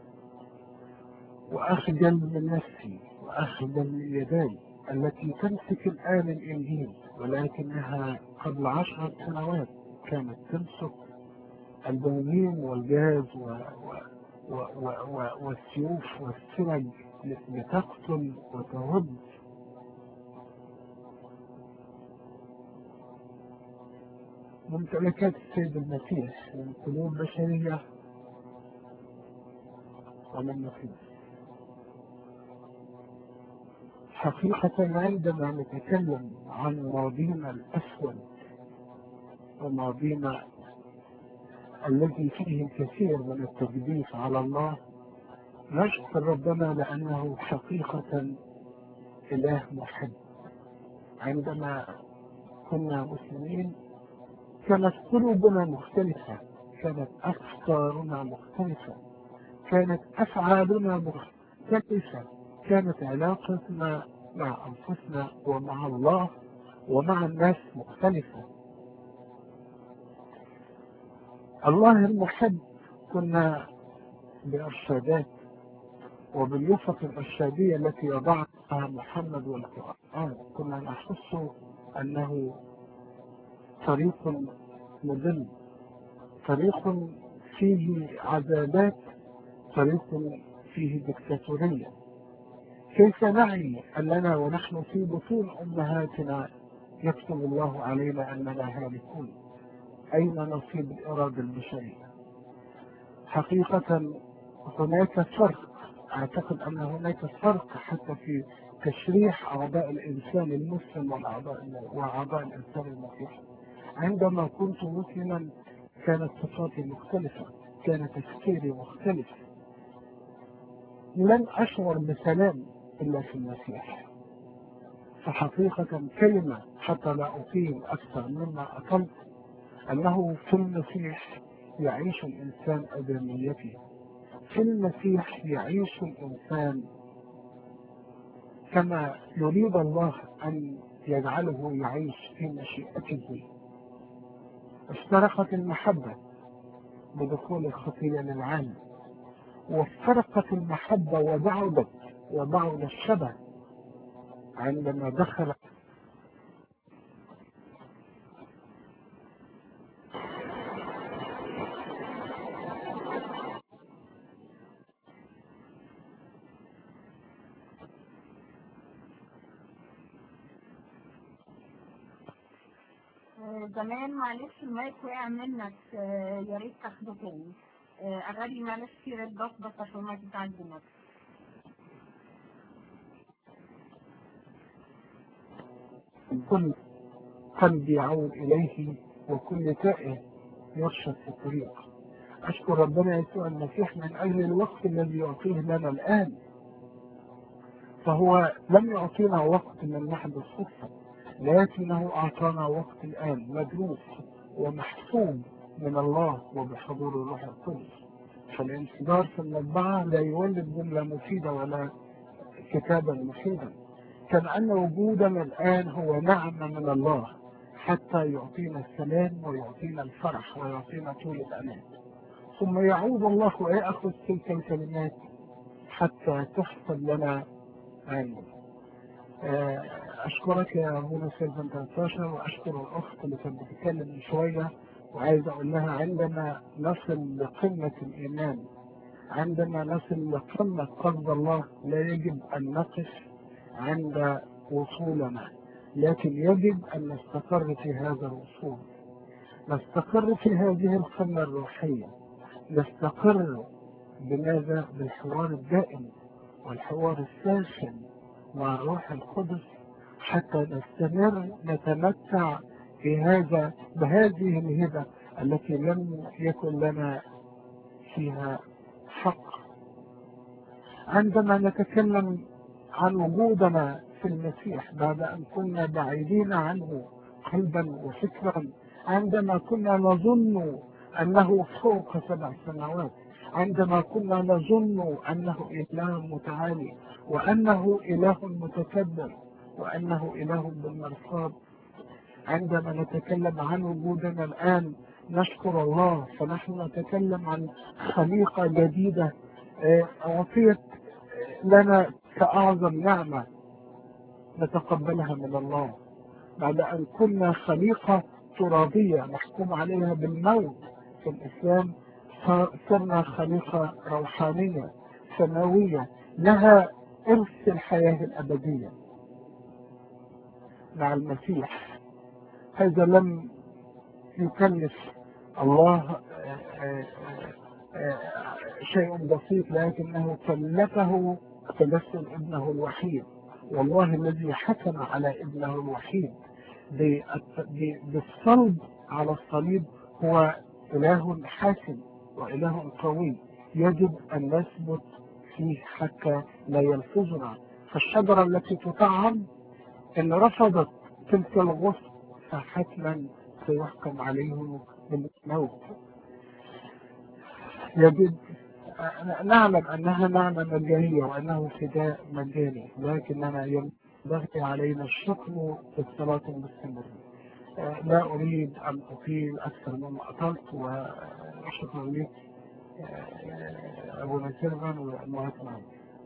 وأخجل من نفسي وأخجل من يداي التي تمسك الآن الإنجيل ولكنها قبل عشرة سنوات كانت تمسك البنين والجاز و... و... و... و... و... والسيوف والسرج لتقتل وترد ممتلكات السيد المسيح من قلوب بشرية ومن نفوس حقيقة عندما نتكلم عن ماضينا الأسود وماضينا الذي فيه الكثير من التجديف على الله نشكر ربنا لأنه حقيقة إله محب عندما كنا مسلمين كانت قلوبنا مختلفة كانت أفكارنا مختلفة كانت أفعالنا مختلفة كانت علاقتنا مع أنفسنا ومع الله ومع الناس مختلفة الله المحب كنا بإرشادات وباليوفة الإرشادية التي وضعها محمد والقرآن كنا نحس أنه طريق مضل طريق فيه عذابات طريق فيه دكتاتورية كيف نعي أننا ونحن في بطون أمهاتنا يكتب الله علينا أننا هالكون أين نصيب الإرادة البشرية حقيقة هناك فرق أعتقد أن هناك فرق حتى في تشريح أعضاء الإنسان المسلم والأعضاء وأعضاء الإنسان المسيحي عندما كنت مسلما كانت صفاتي مختلفة كان تفكيري مختلف لن أشعر بسلام إلا في المسيح فحقيقة كلمة حتى لا أطيل أكثر مما أطلت أنه في المسيح يعيش الإنسان أدميته في المسيح يعيش الإنسان كما يريد الله أن يجعله يعيش في مشيئته افترقت المحبة بدخول الخطية للعالم وافترقت المحبة وبعدت وبعد الشبه عندما دخل آه، زمان معلش المايك وقع منك آه، يا ريت تاخده تاني آه، اغاني معلش في ريد بس بس عشان المايك بتاعك دماغك كل قلب يعود إليه وكل تائه يرشد في الطريق أشكر ربنا يسوع المسيح من أجل الوقت الذي يعطيه لنا الآن فهو لم يعطينا وقت من محض الصدفة لكنه أعطانا وقت الآن مدروس ومحسوب من الله وبحضور الروح القدس فالانتظار في المطبعة لا يولد جملة مفيدة ولا كتابا مفيدا كما أن وجودنا الآن هو نعمة من الله حتى يعطينا السلام ويعطينا الفرح ويعطينا طول الأمان ثم يعود الله ويأخذ تلك الكلمات حتى تحسب لنا آمين آه، أشكرك يا أبونا سيلفان 13 وأشكر الأخت اللي كانت بتتكلم من شوية وعايز أقول لها عندما نصل لقمة الإيمان عندما نصل لقمة قصد الله لا يجب أن نقف عند وصولنا لكن يجب أن نستقر في هذا الوصول نستقر في هذه القمة الروحية نستقر بماذا؟ بالحوار الدائم والحوار الساخن مع الروح القدس حتى نستمر نتمتع بهذا بهذه الهبة التي لم يكن لنا فيها حق عندما نتكلم عن وجودنا في المسيح بعد أن كنا بعيدين عنه قلبا وفكرا عندما كنا نظن أنه فوق سبع سماوات عندما كنا نظن أنه إله متعالي وأنه إله متكبر وأنه إله بالمرصاد عندما نتكلم عن وجودنا الآن نشكر الله فنحن نتكلم عن خليقة جديدة آه، أعطيت لنا كأعظم نعمة نتقبلها من الله بعد أن كنا خليقة ترابية محكوم عليها بالموت في الإسلام صرنا خليقة روحانية سماوية لها إرث الحياة الأبدية مع المسيح هذا لم يكلف الله شيء بسيط لكنه كلفه تجسد ابنه الوحيد والله الذي حكم على ابنه الوحيد بالصلب على الصليب هو إله حاكم وإله قوي يجب أن نثبت فيه حتى لا يلفظنا فالشجرة التي تطعم إن رفضت تلك الغصن فحتما سيحكم عليه بالموت يجب نعلم أنها نعمة مجانية وأنه فداء مجاني لكننا ينبغي علينا الشكر في الصلاة المستمرة لا أريد أن أطيل أكثر مما أطلت وشكرا لك أبو سيرفان والمهات معي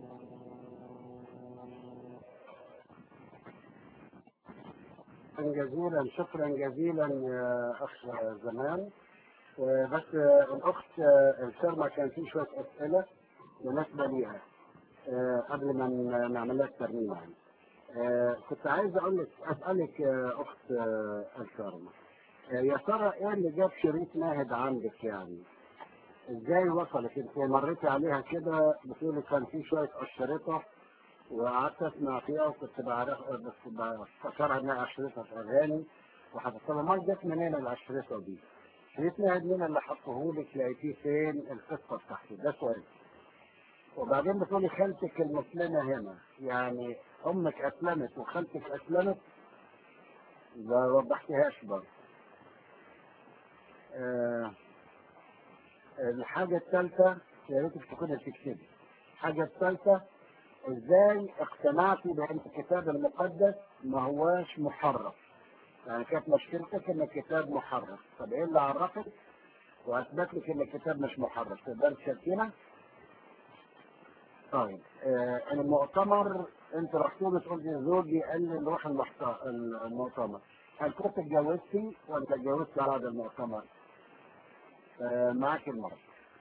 جزيلا شكرا جزيلا يا اخ زمان بس الاخت الشرمه كان في شويه اسئله بالنسبه ليها قبل ما نعمل لها الترميم يعني كنت عايز اقول لك اسالك يا اخت الشرمه يا ترى ايه اللي جاب شريط ماهد عندك يعني ازاي وصلت انت مريتي عليها كده بتقولي كان في شويه اشرطه وقعدت اسمع فيها وكنت بعرف بس بفكرها انها اشرطه اغاني وحفظتها ما جت منين الاشرطه دي؟ شريط ماهد مين اللي حطه لك لقيتيه فين القصه بتاعته ده سؤال وبعدين بتقولي خالتك المسلمه هنا يعني امك اسلمت وخالتك اسلمت ما وضحتهاش برضه آه الحاجة الثالثة يا ريتك تكوني بتكتبي الحاجة الثالثة ازاي اقتنعتي بان الكتاب المقدس ما هواش محرف يعني كانت مشكلتك ان الكتاب محرف طب ايه اللي عرفك واثبت لك ان الكتاب مش محرف تقدر تشاركينا طيب آه المؤتمر انت رحتوا بتقولي زوجي قال لي نروح المحت- المؤتمر هل كنت اتجوزتي ولا اتجوزتي على هذا المؤتمر؟ آه معك المرة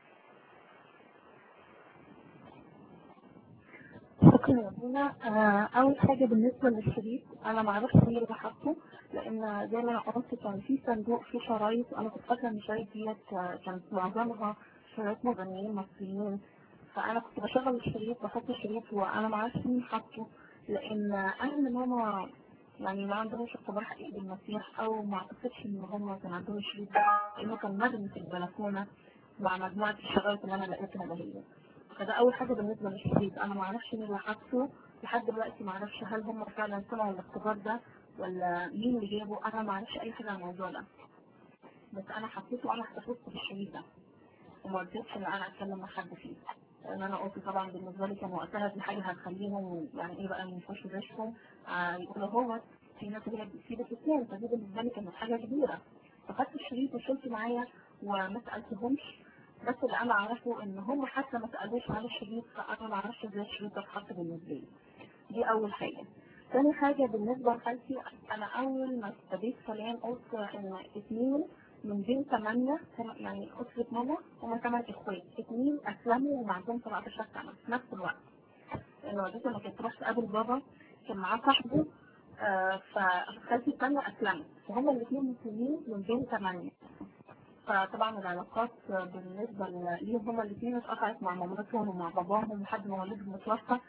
شكرا يا بونا آه، اول حاجه بالنسبه للشريط انا ما اعرفش مين اللي حطه لان زي ما انا قلت كان في صندوق فيه شرايط وانا كنت فاكره ان الشرايط ديت آه، كانت معظمها شرايط مغنيين مصريين فانا كنت بشغل الشريط بحط الشريط وانا ما اعرفش مين حطه لان اهل ماما يعني ما عندهمش اختبار حقيقي بالمسيح او ما اعتقدش ان هم كان عندهم الشريط ده لانه كان مرمي في البلكونه مع مجموعه الشرايط اللي انا لقيتها ده هي فده اول حاجه بالنسبه للشريط انا ما اعرفش مين اللي حطه لحد دلوقتي ما اعرفش هل هم فعلا سمعوا الاختبار ده ولا مين اللي جابه انا ما اعرفش اي حاجه عن الموضوع ده بس انا حطيته وانا احتفظت بالشريط ده وما قلتش ان انا اتكلم مع حد فيه لان انا قلت طبعا بالنسبه لي كان وقتها دي حاجه هتخليهم يعني ايه بقى ينفشوا ريشهم آه يقولوا هو في ناس اللي هي بتسيب الاسلام فدي بالنسبه لي كانت حاجه كبيره فخدت الشريط وشلته معايا وما سالتهمش بس اللي انا اعرفه ان هم حتى ما سالوش على الشريط فانا ما اعرفش ازاي الشريط ده اتحط بالنسبه لي دي اول حاجه تاني حاجه بالنسبه لخالتي انا اول ما ابتديت كلام قلت ان اثنين من بين ثمانية يعني أسرة ماما هما ثمان إخوات اثنين أسلموا ومعهم 17 سنة في نفس الوقت لأن والدتي لما كانت تروح تقابل بابا كان معاه صاحبه آه، فخالتي الثانية أسلمت فهما الاثنين مسلمين من بين ثمانية فطبعا العلاقات بالنسبة ليهم هما الاثنين اتقطعت مع مامتهم ومع باباهم لحد ما والدهم اتوفى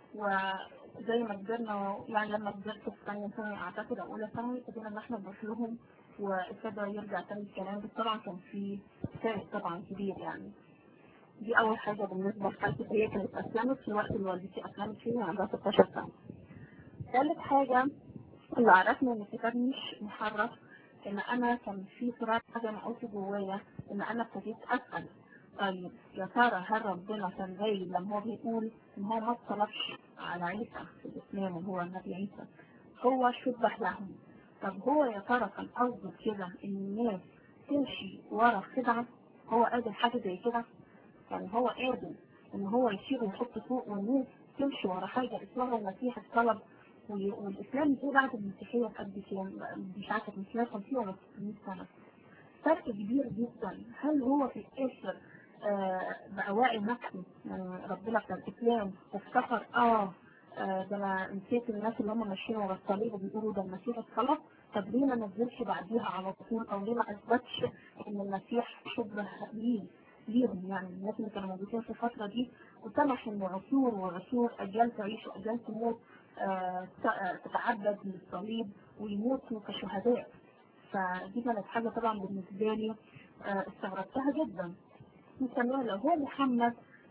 وزي ما كبرنا يعني لما كبرت في ثانية ثانوي أعتقد أو أولى ثانوي ابتدينا إن احنا نروح لهم وابتدى يرجع تاني الكلام بس طبعا كان في فارق طبعا كبير يعني دي أول حاجة بالنسبة لخالتي هي كانت أسلمت في الوقت اللي والدتي أسلمت فيه عندها 16 سنة. ثالث حاجة اللي عرفني إن الكتاب مش محرف إن أنا كان في صراع زي ما قلت جوايا إن أنا ابتديت أسأل طيب يا ترى هل ربنا كان غايب لما هو بيقول إن هو ما اتصلبش على عيسى في الإسلام وهو النبي عيسى هو شبه لهم طب هو يا ترى كان قصده كده إن الناس تمشي ورا خدعة هو قادر حاجة زي كده يعني هو قادر إن هو يشيل ويحط فوق والناس تمشي ورا حاجة اسمها المسيح الطلب والإسلام جه بعد المسيحية بقد كام مش عارفة من 150 ولا 600 سنة فرق كبير جدا هل هو في الآخر آه بقى واعي نفسه يعني ربنا بتاع الإسلام وافتكر آه آه ده أنا نسيت الناس اللي هم ماشيين ورا الصليب وبيقولوا ده المسيح اتخلق طب ليه ما نزلش بعديها على طول أو ليه ما أثبتش إن المسيح شبه ليه ليهم يعني الناس اللي كانوا موجودين في الفترة دي وسمح إن عصور وعصور أجيال تعيش وأجيال تموت آه تتعبد للصليب ويموتوا كشهداء فدي كانت حاجة طبعا بالنسبة لي آه استغربتها جدا كمان لو هو محمد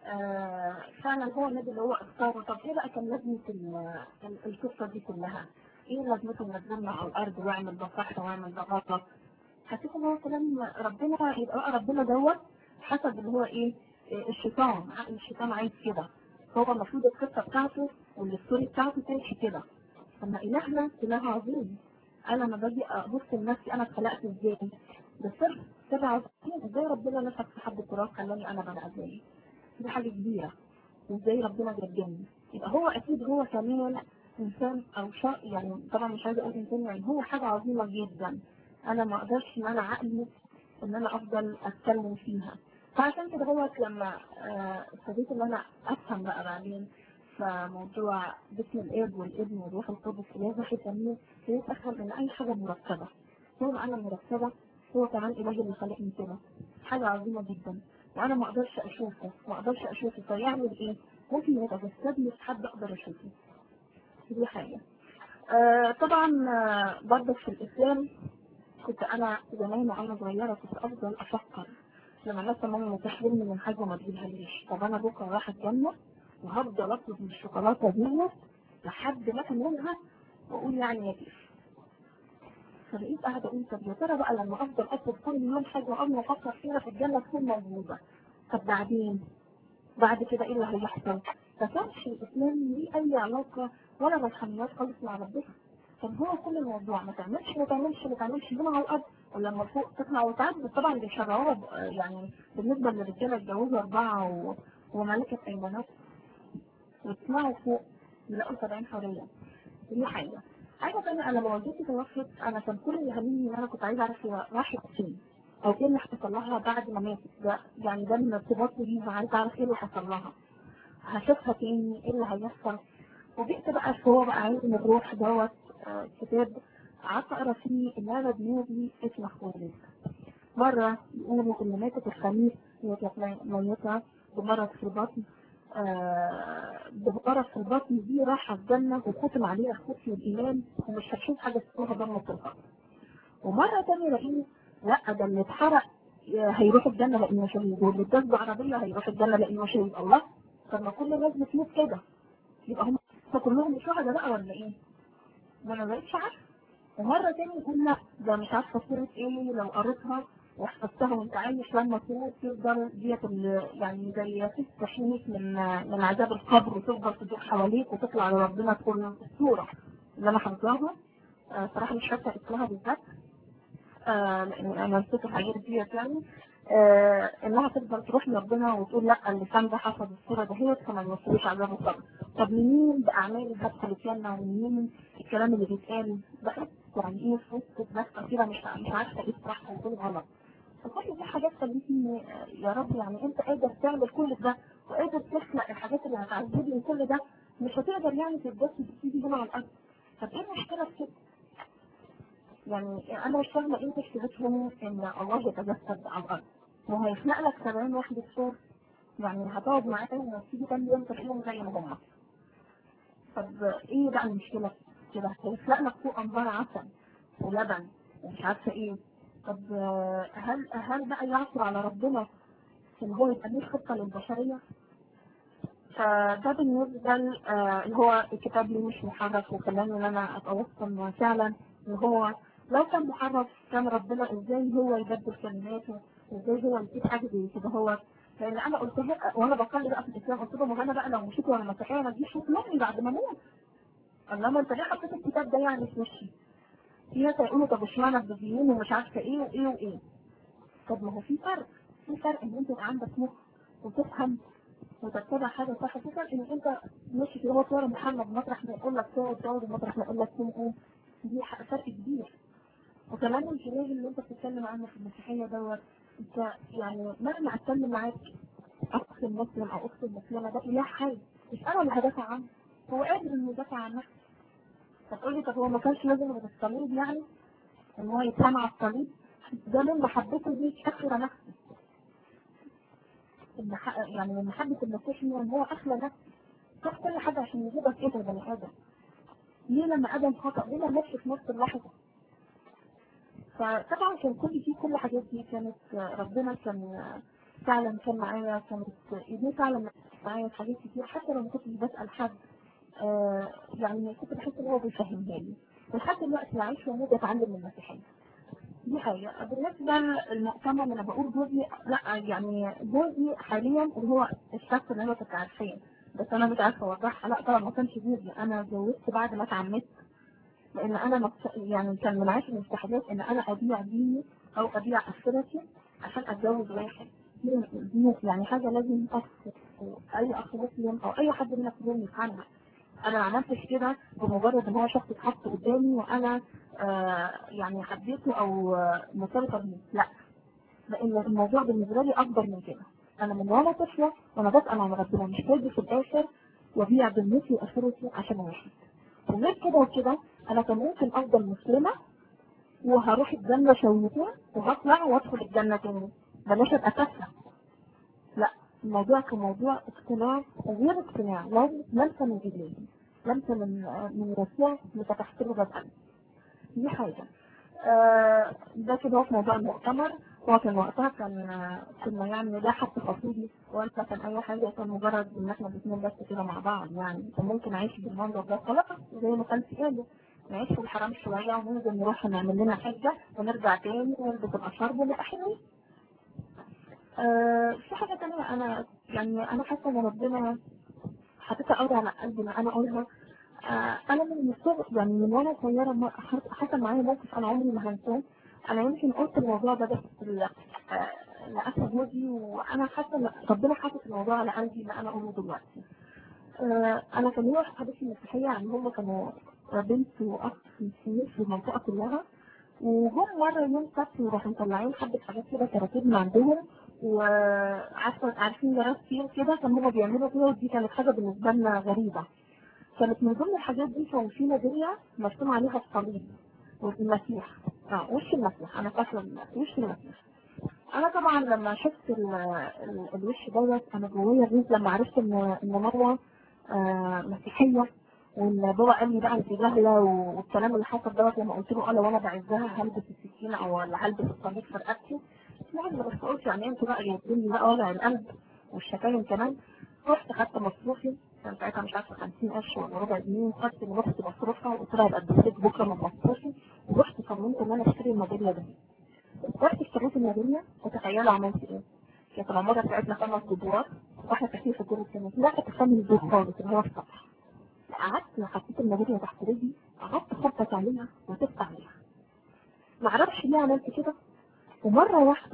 آه فعلا هو النبي اللي هو اختاره طب ايه بقى كان لازمة القصة دي كلها؟ ايه لازمته نزلنا على الارض واعمل ده صح واعمل ده غلط؟ حسيت ان هو كلام ربنا يبقى بقى ربنا دوت حسب اللي هو ايه الشيطان عقل الشيطان عايز كده هو المفروض القصه بتاعته والستوري بتاعته تمشي كده اما الهنا اله عظيم انا لما باجي ابص لنفسي انا اتخلقت ازاي ده سر سر عظيم ازاي ربنا نفخ في حد التراب خلاني انا بني ادم دي حاجه كبيره وازاي ربنا جرجني يبقى هو اكيد هو كمان انسان او شيء يعني طبعا مش عايزه اقول انسان يعني هو حاجه عظيمه جدا انا ما اقدرش ان انا عقلي ان انا افضل اتكلم فيها فعشان كده هو لما ابتديت ان انا افهم بقى بعدين فموضوع باسم الاب والابن والروح القدس اله واحد جميل ابتديت افهم ان اي حاجه مرتبه هو انا مرتبه هو كمان اله اللي خلقني كده حاجه عظيمه جدا وانا ما اقدرش اشوفه ما اقدرش اشوفه فيعمل ايه؟ ممكن يتجسد لي في حد اقدر اشوفه دي حاجه آه طبعا آه برضه في الاسلام كنت انا زمان وانا صغيره كنت افضل افكر لما مثلا ماما تحرمني من حاجه ما تجيبهاليش طب انا بكره رايحه الجنه وهفضل اطلب من الشوكولاته دي لحد ما اكملها واقول يعني يا كيف فبقيت قاعده اقول طب يا ترى بقى لما افضل اطلب كل يوم حاجه وقبل افكر فيها في الجنه تكون موجوده طب بعدين بعد كده ايه اللي هيحصل؟ ما كانش الاسلام ليه اي علاقه ولا روحانيات خالص مع ربنا كان هو كل الموضوع ما تعملش ما تعملش ما تعملش هنا على الارض ولما فوق تطلع وتعد طبعا بيشرعوها يعني بالنسبه للرجاله اتجوزوا اربعه و... وملكه ايمانات ويطلعوا فوق يلاقوا 70 حريه دي حاجه حاجه ثانيه انا لما والدتي توفت انا كان كل اللي همني ان انا كنت عايزه اعرف هي راحت فين او ايه اللي حصل لها بعد ما ماتت ده يعني ده من ارتباطي بيها عايزه اعرف ايه اللي حصل لها هشوفها تاني ايه اللي هيحصل وجئت بقى في هو بقى علم الروح دوت آه كتاب قعدت اقرا فيه ان انا دماغي اسمها خالد مرة يقولوا ان ماتت الخميس هي كانت ميتة بمرض في البطن آه بمرض في البطن دي راحة الجنة وختم عليها ختم الإيمان ومش هتشوف حاجة اسمها ضمة البطن ومرة تانية لقيه لا ده اللي اتحرق هيروح الجنة لأنه شهيد واللي اتداس بعربية هيروح الجنة لأنه شهيد الله طب ما كل الناس بتموت كده يبقى هم كلهم شهداء بقى ولا ايه؟ ما انا بقتش عارفه ومرة تاني يقول لا ده مش عارفة صورة ايه لو قريتها وحفظتها وانت عايش لما تموت تفضل ديت يعني زي تحميك من من عذاب القبر وتفضل تدور حواليك وتطلع لربنا تكون الصورة اللي انا حافظاها آه صراحة مش فاكرة اسمها بالذات آه لان انا نسيت الحاجات ديت يعني آه انها تفضل تروح لربنا وتقول لا اللسان ده حفظ الصوره دهيت فما يوصلوش عذاب القبر طب منين باعمال هدخل الجنه ومنين الكلام اللي بيتقال بقى يعني ايه في وسط ناس كتيره مش مش عارفه ايه الصح وايه الغلط فكل دي حاجات خلتني يا رب يعني انت قادر تعمل كل ده وقادر تخلق الحاجات اللي هتعذبني كل ده مش هتقدر يعني تتبسط تيجي هنا على الارض طب ايه المشكله في كده؟ يعني انا مش فاهمه ايه مشكلتهم ان الله يتجسد على الارض ما هو هيخلق لك 70 واحد الصور يعني هتقعد معاهم وتيجي تاني يوم تشوفهم زي ما هم طب ايه بقى المشكله كده هيخلق لك فوق انبار عسل ولبن ومش عارفه ايه طب هل هل بقى يعثر على ربنا ان هو يبقى ليه خطه للبشريه فده بالنسبه اللي هو الكتاب ليه مش محرف وخلاني ان انا اتوصل فعلا ان هو لو كان محرف كان ربنا ازاي هو يبدل كلماته ازاي هو يسيب حاجه زي كده هو لان انا قلت له وانا بقلب بقى في الاسلام قلت له ما انا بقى لو مشيت وانا مسيحيه ما تجيش تطلبني بعد ما اموت انما انت ليه حطيت الكتاب ده يعني في وشي؟ في ناس هيقولوا طب اشمعنى البوذيين ومش عارفه ايه وايه وايه طب ما هو في فرق في فرق ان انت يبقى عندك مخ وتفهم وتتبع حاجه صح في فرق ان انت ماشي في هو صور محمد مطرح ما يقول لك تقعد تقعد ومطرح ما يقول لك قوم قوم دي فرق كبير وكمان الانشغال اللي انت بتتكلم عنه في المسيحيه دوت انت يعني مهما اتكلم معاك اخ المسلم او اخت المسلمه ده اله حي مش انا اللي هدافع عنه هو قادر انه يدافع عن نفسه فتقولي طب هو ما كانش لازم يبقى الصليب يعني ان هو يتهم على الصليب ده من محبته دي اخر نفسه المح... يعني من محبة المسيح ان هو اخلى نفسه شاف كل حاجة عشان يجيبك ايه بني ادم ليه لما ادم خطأ ليه ما ماتش في نفس اللحظة فطبعا كان كل دي كل الحاجات دي كانت ربنا كان فعلا كان معايا كانت ايديه فعلا معايا في حاجات كتير حتى لو ما كنتش بسأل حد آه يعني كنت بحس ان هو بيفهمها لي ولحد دلوقتي عايش واموت اتعلم من المسيحيه دي حاجه بالنسبه للمؤتمر انا بقول جوزي لا يعني جوزي حاليا اللي هو الشخص اللي انا كنت عارفاه بس انا مش عارفه اوضحها لا طبعا ما كانش جوزي انا اتجوزت بعد ما اتعمدت لان انا مكت... يعني كان من عاشر المستحيلات ان انا ابيع ديني او ابيع اخرتي عشان اتجوز واحد دي يعني حاجه لازم اخ اي اخ مسلم او اي حد من المسلمين يفهمها انا ما عملتش كده بمجرد ان هو شخص اتحط قدامي وانا آه يعني حبيته او آه مرتبطه بيه لا لان الموضوع بالنسبه لي اكبر من كده انا من وانا طفله وانا بسال عن ربنا مش باجي في الاخر وابيع دنيتي واخرتي عشان واحد وغير كده وكده انا كان ممكن افضل مسلمه وهروح الجنه شويتين وهطلع وادخل الجنه تاني بلاش ابقى كافره لا الموضوع كموضوع اقتناع وغير اقتناع لازم لمسه من ايديه لمسه من من يسوع لفتحت له باب قلبي دي حاجه آه ده كده هو في موضوع المؤتمر هو كان وقتها كان كنا يعني لا حتى خطيبي ولا كان اي حاجه كان مجرد ان احنا الاثنين بس كده مع بعض يعني كان ممكن اعيش بالمنظر ده خلاص زي ما كان في قاله نعيش في الحرام شويه وننزل نروح نعمل لنا حجه ونرجع تاني ونلبس الاشرب ونبقى حلوين آه في حاجة تانية أنا يعني أنا حاسة إن ربنا حاططها قوي على قلبي إن أنا أقولها آه أنا من الصغر يعني من وأنا صغيرة حصل معايا موقف أنا عمري ما هنساه أنا يمكن قلت الموضوع ده بس لأخ جوزي وأنا حاسة إن ربنا حاطط الموضوع على قلبي إن أنا أقوله دلوقتي آه أنا كان ليا صحابتي المسيحية يعني هم كانوا بنت وأخ في في المنطقة كلها وهم مرة يوم سبت وراحوا مطلعين حبة حاجات كده كراتيب من عندهم وعارفة عارفين جراس فيه كده كان هما بيعملوا كده ودي كانت حاجة بالنسبة لنا غريبة كانت من ضمن الحاجات دي كان في ميدالية مرسوم عليها الصليب والمسيح اه وش المسيح انا فاكرة وش المسيح انا طبعا لما شفت ال ال الوش دوت انا جوايا غيظ لما عرفت ان ان مروه آه مسيحيه وان بابا قال لي بقى انت جاهله والكلام اللي حصل دوت لما قلت له اه لو انا بعزها هلبس السكينه او ولا هلبس الصليب في رقبتي يعني بس قلت يعني انتوا بقى جايبين بقى وجع القلب والشتايم كمان رحت خدت مصروفي كان ساعتها مش عارفه 50 قرش ولا ربع جنيه خدت من اختي مصروفها وقلت لها هبقى اديلك بكره من مصروفي ورحت صممت ان انا اشتري الميداليه دي رحت اشتريت الميداليه وتخيلوا عملت ايه؟ كانت العماره بتاعتنا خمس ادوار واحنا ساكنين في الدور الثاني لا كانت خمس دور خالص اللي هو السطح قعدت حطيت الميداليه تحت رجلي قعدت اخبط عليها وتفتح عليها معرفش ليه عملت كده ومره واحده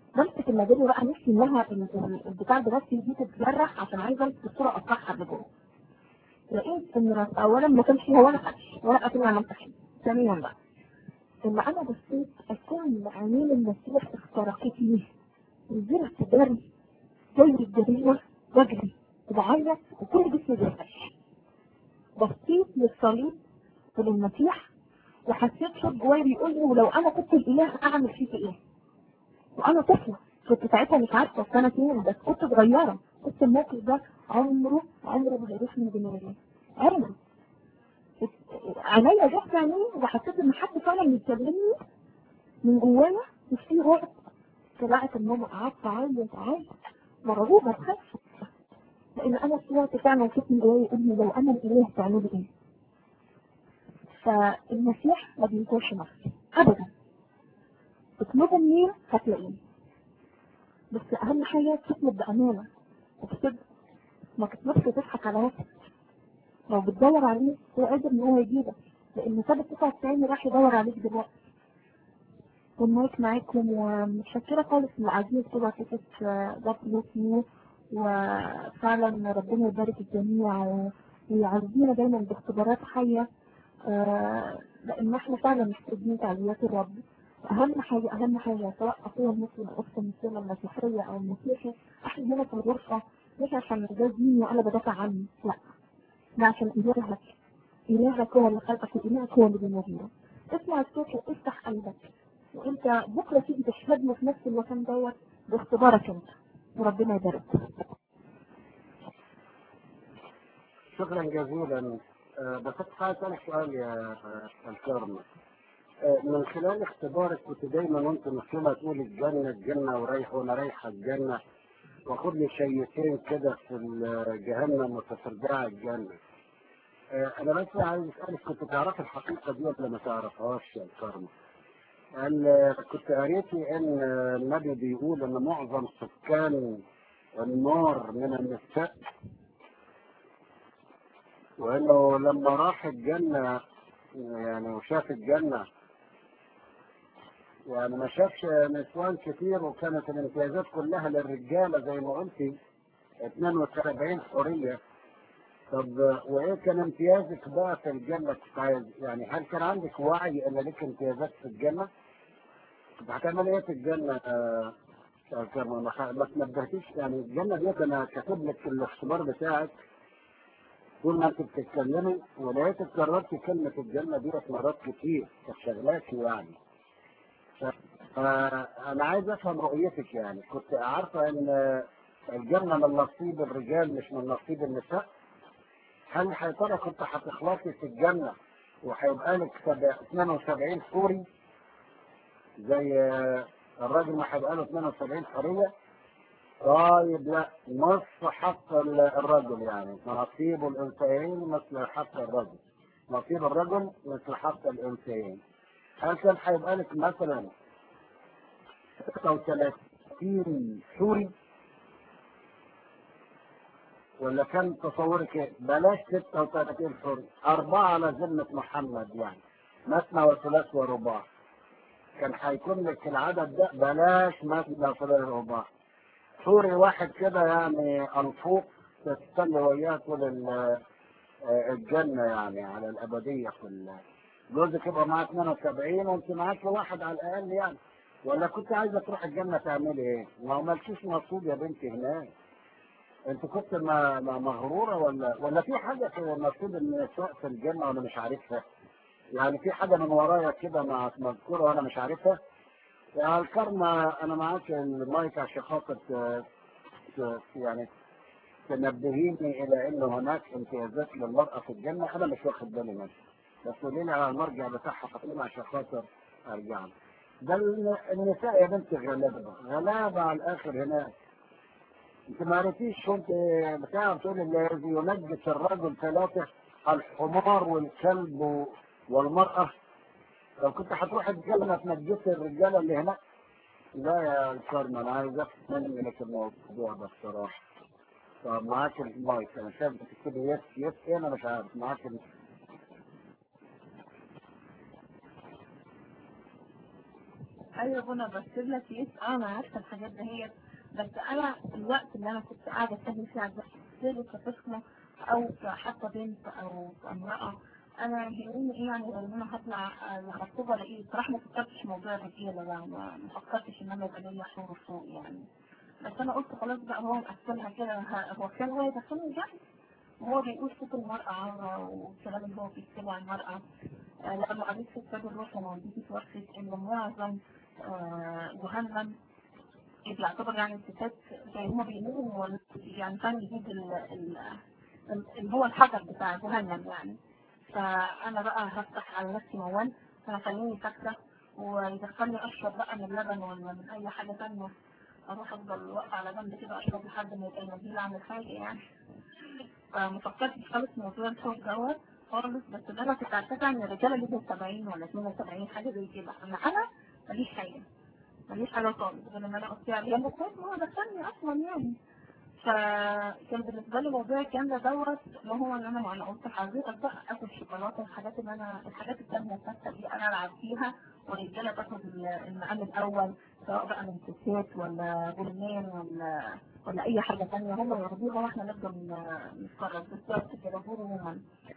بمسك الميداليه بقى نفسي انها ال- ال- البتاع البلاستيك دي تتجرح عشان عايزه امسك الصوره اقطعها لجوه لقيت ان اولا ما كانش فيها ولا قش ولا قتل ولا منتخب ثانيا بقى لما انا بصيت اكون عينين المسيح اخترقتني نزلت جري زي الجريمه بجري وبعيط وكل جسمي بيرتعش بصيت للصليب وللمسيح وحسيت صوت جوايا بيقول لي ولو انا كنت الاله اعمل فيك ايه وانا طفله كنت ساعتها مش عارفه سنتين بس كنت صغيره كنت الموقف ده عمره عمره ما هيروح من دماغي عمره عينيا جت عينيه وحسيت ان حد فعلا بيكلمني من جوايا وفي رعب طلعت ماما قعدت اعيط اعيط مرعوبه بخاف لان انا سمعت فعلا صوت من جوايا يقول لي لو انا الاله تعملي ايه فالمسيح ما بينكرش نفسه ابدا اطلبوا منين هتلاقيه بس اهم حاجه تطلب بامانه وبصدق ما تطلبش تضحك على نفسك لو بتدور عليه هو قادر ان هو يجيبك لان ثابت 99 راح يدور عليك دلوقتي والمايك معاكم ومتشكرة خالص اللي قاعدين كده فكرة ده فلوس نيو وفعلا ربنا يبارك الجميع و- ويعزينا دايما باختبارات حية آه، لان احنا فعلا محتاجين تعليات الرب اهم حاجة اهم حاجة سواء اخويا المسلم او اختي المسلمة المسيحية او المسيحي احنا هنا في الغرفة مش عشان ده ديني وانا بدافع عنه لا ده عشان الهك إلهك هو اللي خلقك وإلهك هو اللي بينادينا اسمع الصوت وافتح قلبك وانت بكرة تيجي تشهد له في نفس المكان دوت باختبارك انت وربنا يبارك شكرا جزيلا آه، بس كنت عايز اسالك سؤال يا آه، الكرم آه، من خلال اختبارك كنت دايما وانت مسلمه تقول الجنه الجنه ورايح وانا رايحه الجنه واخد لي شيتين كده في ال- جهنم وتترجع الجنه آه، انا بس عايز اسالك كنت تعرفي الحقيقه دي ولا ما تعرفهاش يا الكرم؟ قال كنت قريتي ان النبي بيقول ان معظم سكان النار من النساء وانه لما راح الجنه يعني وشاف الجنه يعني ما شافش نسوان كتير وكانت الامتيازات كلها للرجاله زي ما قلتي 72 حوريه طب وايه كان امتيازك بقى في الجنه كنت عايز يعني هل كان عندك وعي ان لك امتيازات في الجنه؟ كنت هتعمل ايه في الجنه آه، يا كرم ما خ- ما تنبهتيش يعني الجنه ديت انا كاتب لك في الاختبار بتاعك طول ما انت بتتكلمي ولقيتك كررتي كلمه الجنه ديت مرات كتير كانت شغلاكي يعني فانا عايز افهم رؤيتك يعني كنت عارفه ان الجنه من نصيب الرجال مش من نصيب النساء هل يا ترى كنت هتخلصي في الجنه وهيبقى لك سبع- 72 حوري زي آه، الراجل ما هيبقى له 72 حوريه طيب لا نصف حق ال- الرجل يعني نصيب الانثيين مثل حق الرجل نصيب الرجل مثل حق الانثيين هل كان هيبقى لك مثلا 36 حوري ولا كان تصورك ايه؟ بلاش 36 حوري أربعة على ذمة محمد يعني مثنى وثلاث ورباع كان هيكون لك العدد ده بلاش مثنى وثلاث ورباع سوري واحد كده يعني انفوق تستنى وياه طول ال- آه، الجنة يعني على الأبدية في ال- جوزك يبقى معاه 72 وانت معاك واحد على الأقل يعني ولا كنت عايزة تروح الجنة تعملي ايه؟ ما هو مالكيش نصيب يا بنتي هناك انت كنت ما- ما- مغرورة ولا ولا في حاجة في نصيب النساء في الجنة وانا مش عارفها؟ يعني في حاجة من ورايا كده مع- مذكورة وانا مش عارفها؟ يا الكرمة انا معاك المايك عشان خاطر ت- ت- يعني تنبهيني الى ان هناك امتيازات للمرأة في الجنة انا مش واخد بالي منها بس قولي لي على المرجع بتاعها تقريبا عشان خاطر ارجع له. ده الن- النساء يا بنتي غلابة غلابة على الاخر هناك انت ما عرفتيش كنت بتاع بتقول الذي ينجس الرجل ثلاثة الحمار والكلب و- والمرأة لو كنت هتروح الجنة تنجس الرجالة اللي هناك لا يا كارم انا عايز افهم منك الموضوع ده الصراحة طب معاك المايك انا شايف بتكتبي يس يس ايه انا مش عارف معاك ال- ايوه بنا بكتب لك يس اه انا عارفه الحاجات دهيت بس انا الوقت اللي انا كنت قاعده اتكلم فيه على الزوج كطفله او حتى بنت او امراه انا يهمني ايه يعني ان انا هطلع آه، مخطوبه لايه بصراحه ما فكرتش في موضوع الرجاله ده ما ما فكرتش ان انا يبقى ليا حور فوق يعني بس انا قلت خلاص بقى هو مقفلها كده ه- هو كان هو يدخلني الجنة وهو بيقول صوت المرأة عورة والكلام اللي هو بيكتبه عن المرأة آه، لأنه قريت في كتاب الوطن والدتي توفت إن معظم آه، جهنم بيعتبر يعني الستات زي هما بيقولوا هو يعني كان يجيب ال- ال- ال- اللي هو الحجر بتاع جهنم يعني فأنا بقى هفتح على نفسي موال فهخليني ساكتة ويدخلني أشرب بقى من اللبن ولا من أي حاجة تانية أروح أفضل واقفة على جنب كده أشرب لحد ما يبقى المنديل أعمل حاجة يعني فمفكرتش خالص في موضوع الحب دوت خالص بس اللي أنا كنت عارفة إن الرجالة ليهم 70 ولا 72 حاجة زي كده أما أنا ماليش حاجة ماليش حاجة خالص غير إن أنا قلت عليها بس هو دخلني أصلا يعني فكان بالنسبة لي موضوع الجنة دوت ما هو ان انا انا قلت حضرتك بقى اكل شوكولاتة الحاجات اللي انا الحاجات التانية الثابتة دي انا العب فيها والرجالة تاخد ال- المقام الاول سواء بقى من ستات ولا غلمان ولا ولا اي حاجة تانية هم ياخدوها واحنا نفضل ن- نتفرج بالظبط كده هو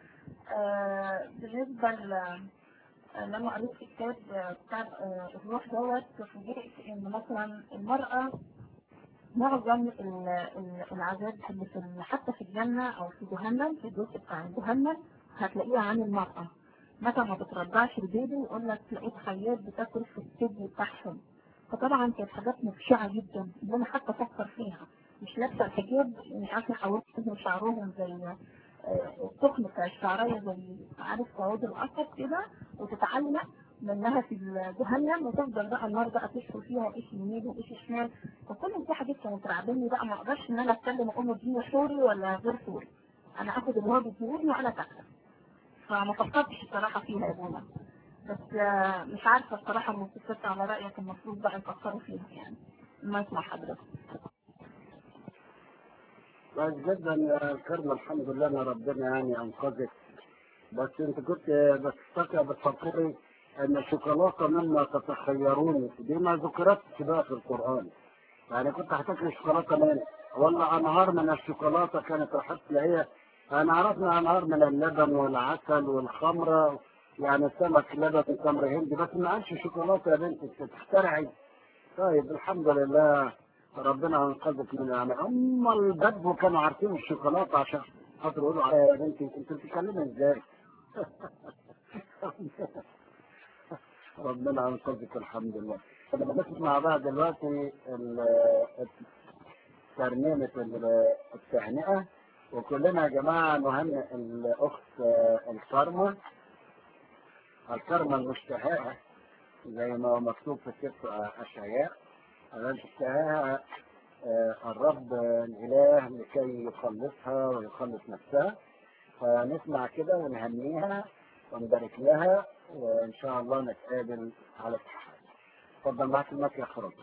آه بالنسبة ل لما قريت في كتاب بتاع آه، الروح دوت فوجئت ان مثلا المرأة معظم ال- ال- العذاب اللي في ال- حتى في الجنة أو في جهنم في الجزء بتاع جهنم هتلاقيها عن المرأة متى ما بترضعش البيبي يقول لك تلاقيت خياط بتاكل في الثدي بتاعهم فطبعا كانت حاجات مبشعة جدا اللي أنا حتى أفكر فيها مش لابسة الحجاب مش عارفة يحولوا شعرهم زي آه، التخن بتاع الشعرية زي عارف صعود الأسد كده وتتعلق منها في جهنم وتفضل بقى النار بقى تشفي فيها ايش يمين وايش شمال فكل دي حاجات كانت رعباني بقى ما اقدرش ان انا اتكلم اقول له اديني سوري ولا غير سوري انا اخد اللي هو بيديهولي وانا تاخده فما فكرتش الصراحه فيها يا بونا بس آه، مش عارفه الصراحه من كنت على رايك المفروض بقى يفكروا فيها يعني ما يسمع حضرتك كويس جدا يا كرمة الحمد لله ان ربنا يعني انقذك بس انت كنت بتفتكر بتفكري ان الشوكولاته مما تتخيرون دي ما ذكرتش بقى في القران يعني كنت هتاكل الشوكولاته من ولا انهار من الشوكولاته كانت راح تلاقيها انا عرفنا انهار من اللبن والعسل والخمره يعني سمك لبن تمر هندي بس ما قالش شوكولاته يا بنتي انت بتخترعي طيب الحمد لله ربنا انقذك من يعني هم البدو كانوا عارفين الشوكولاته عشان خاطر يقولوا عليها يا بنتي انت بتتكلمي ازاي؟ ربنا انقذك الحمد لله. انا بنسمع بقى دلوقتي ال- ترنيمه ال- التهنئه وكلنا يا جماعه نهنئ الاخت الكرمه الكرمه المشتهاه زي ما هو مكتوب في سفر اشعياء المشتهاها آه، الرب الاله لكي يخلصها ويخلص نفسها فنسمع كده ونهنيها ونبارك لها وان شاء الله نتقابل على التحية اتفضل معاك المايك يا خرج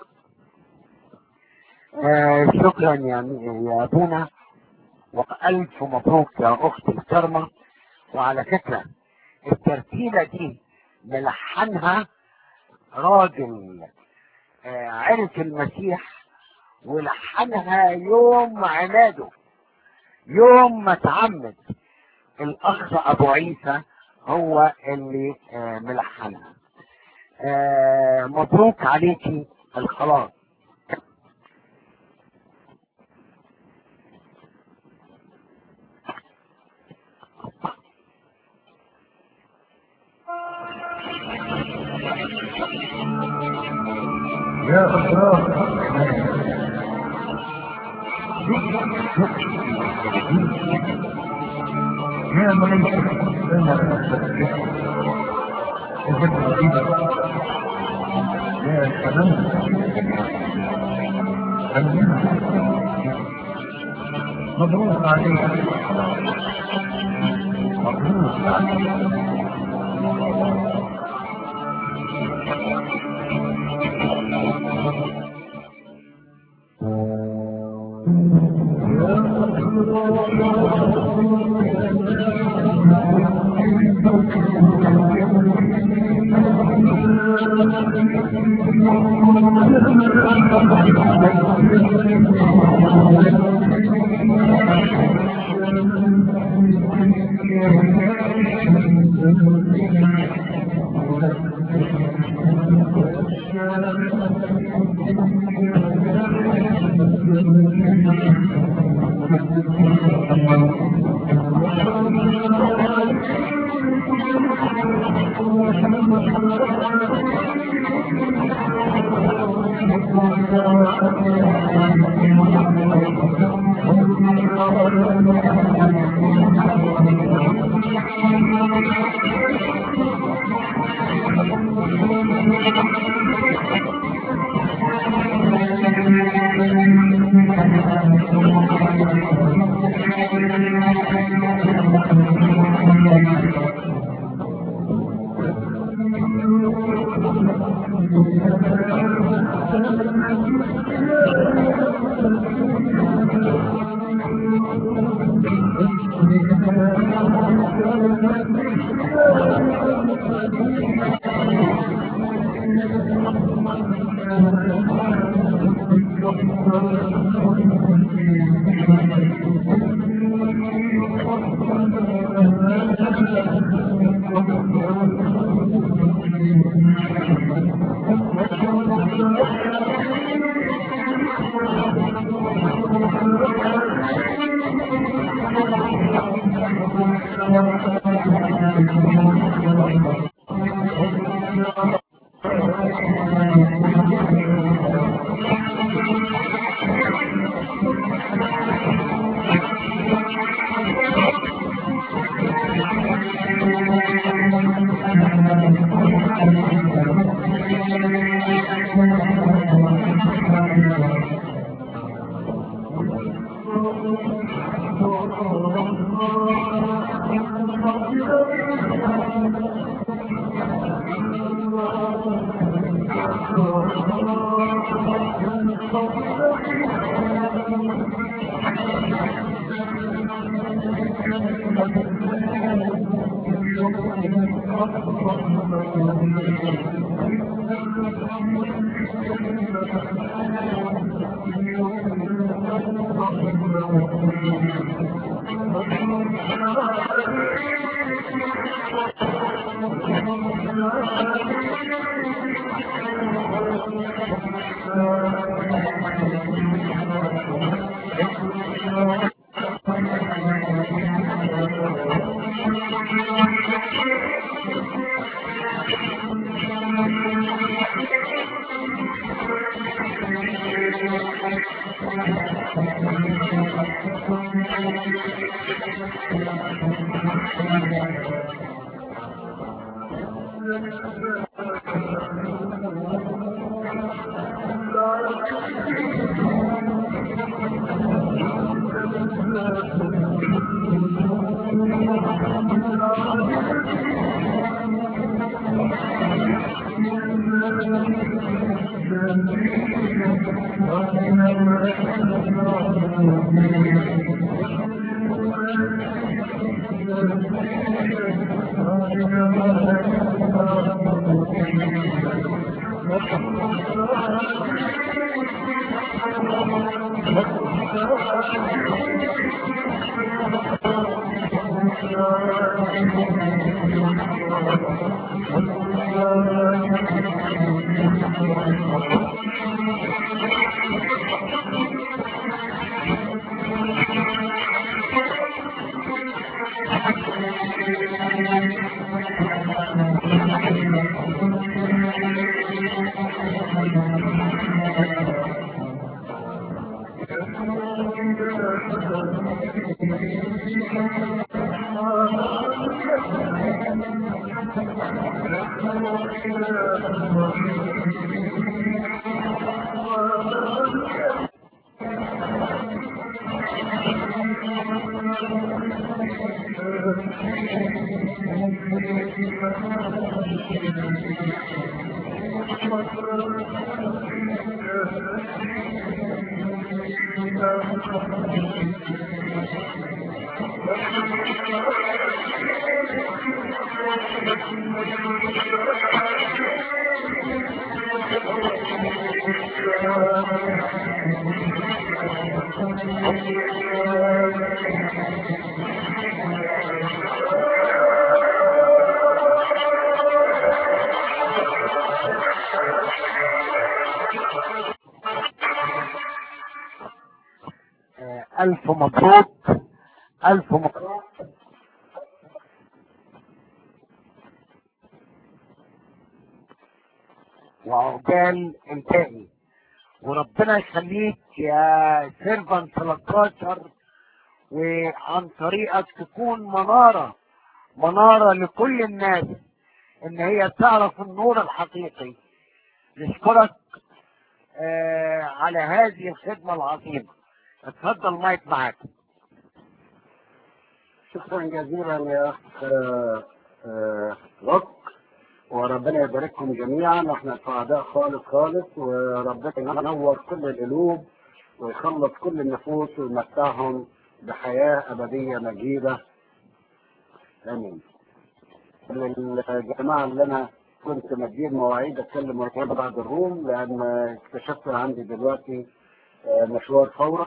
آه شكرا يا يا ابونا والف مبروك يا اخت الكرمه وعلى فكره الترتيبه دي ملحنها راجل آه عرف المسيح ولحنها يوم عناده يوم ما اتعمد الاخ ابو عيسى هو اللي آه ملحنها آه مبروك عليكي الخلاص يا أبرار يا مليك أنا يا سلام مبروك عليك مبروك عليك يا Thank you. آه، ألف مبروك ألف مبروك وعقبال انتهي وربنا يخليك يا سيرفان 13 وعن طريقك تكون منارة منارة لكل الناس ان هي تعرف النور الحقيقي نشكرك آه على هذه الخدمة العظيمة اتفضل مايك معاك شكرا جزيلا يا اخ آه، آه، روك وربنا يبارككم جميعا واحنا سعداء خالص خالص وربنا ينور كل القلوب ويخلص كل النفوس ويمتعهم بحياه ابديه مجيده امين الجماعه اللي انا كنت مدين مواعيد اتكلم وراهم بعد الروم لان اكتشفت عندي دلوقتي آه، مشوار فورا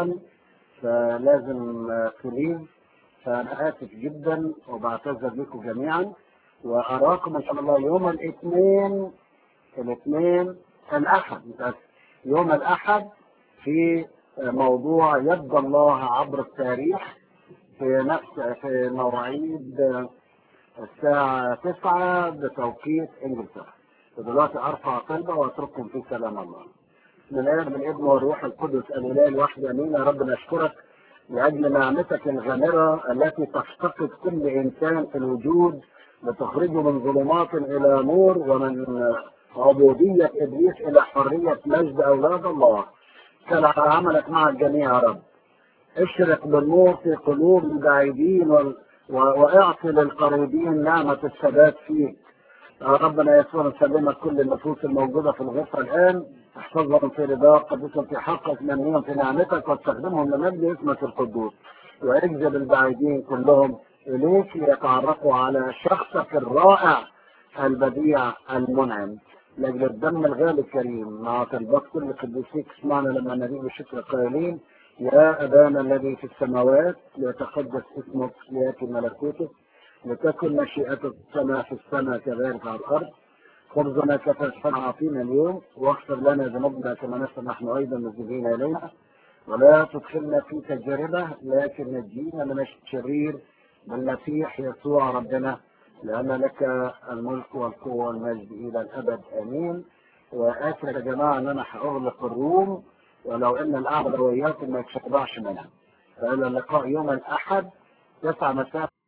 فلازم آه، تليم فانا اسف جدا وبعتذر لكم جميعا واراكم ان شاء الله يوم الاثنين الاثنين الاحد متأسف. يوم الاحد في موضوع يد الله عبر التاريخ في نفس في مواعيد الساعة 9 بتوقيت انجلترا ودلوقتي ارفع طلبة واترككم في سلام الله من الاب من الابن والروح القدس الاله الواحد امين يا رب نشكرك لاجل نعمتك الغامره التي تفتقد كل انسان في الوجود لتخرجه من ظلمات الى نور ومن عبوديه ابليس الى حريه مجد اولاد الله كلا عملك مع الجميع يا رب اشرق بالنور في قلوب البعيدين وال- و- واعطي للقريبين نعمه الثبات فيك يا ربنا يسوع نسلمك كل النفوس الموجودة في الغرفة الآن احفظهم في رضاك قدسهم في حقك منهم في نعمتك واستخدمهم لمجد اسمك القدوس واجذب البعيدين كلهم إليك ليتعرفوا على شخصك الرائع البديع المنعم لأجل الدم الغالي الكريم مع طلبات كل قديسيك اسمعنا لما نبي بشكر قائلين يا أبانا الذي في السماوات ليتقدس اسمك ليأتي ملكوتك لتكن مشيئتك كما في السماء كذلك على الارض خبزنا كفافنا اعطينا اليوم واغفر لنا ذنوبنا كما نغفر نحن ايضا مذنبين الينا ولا تدخلنا في تجربه لكن نجينا من الشرير بالمسيح يسوع ربنا لان لك الملك والقوه والمجد الى الابد امين واسف يا جماعه ان انا هاغلق الروم ولو ان القعده وياكم ما يتشبعش منها فالى اللقاء يوم الاحد 9 مساء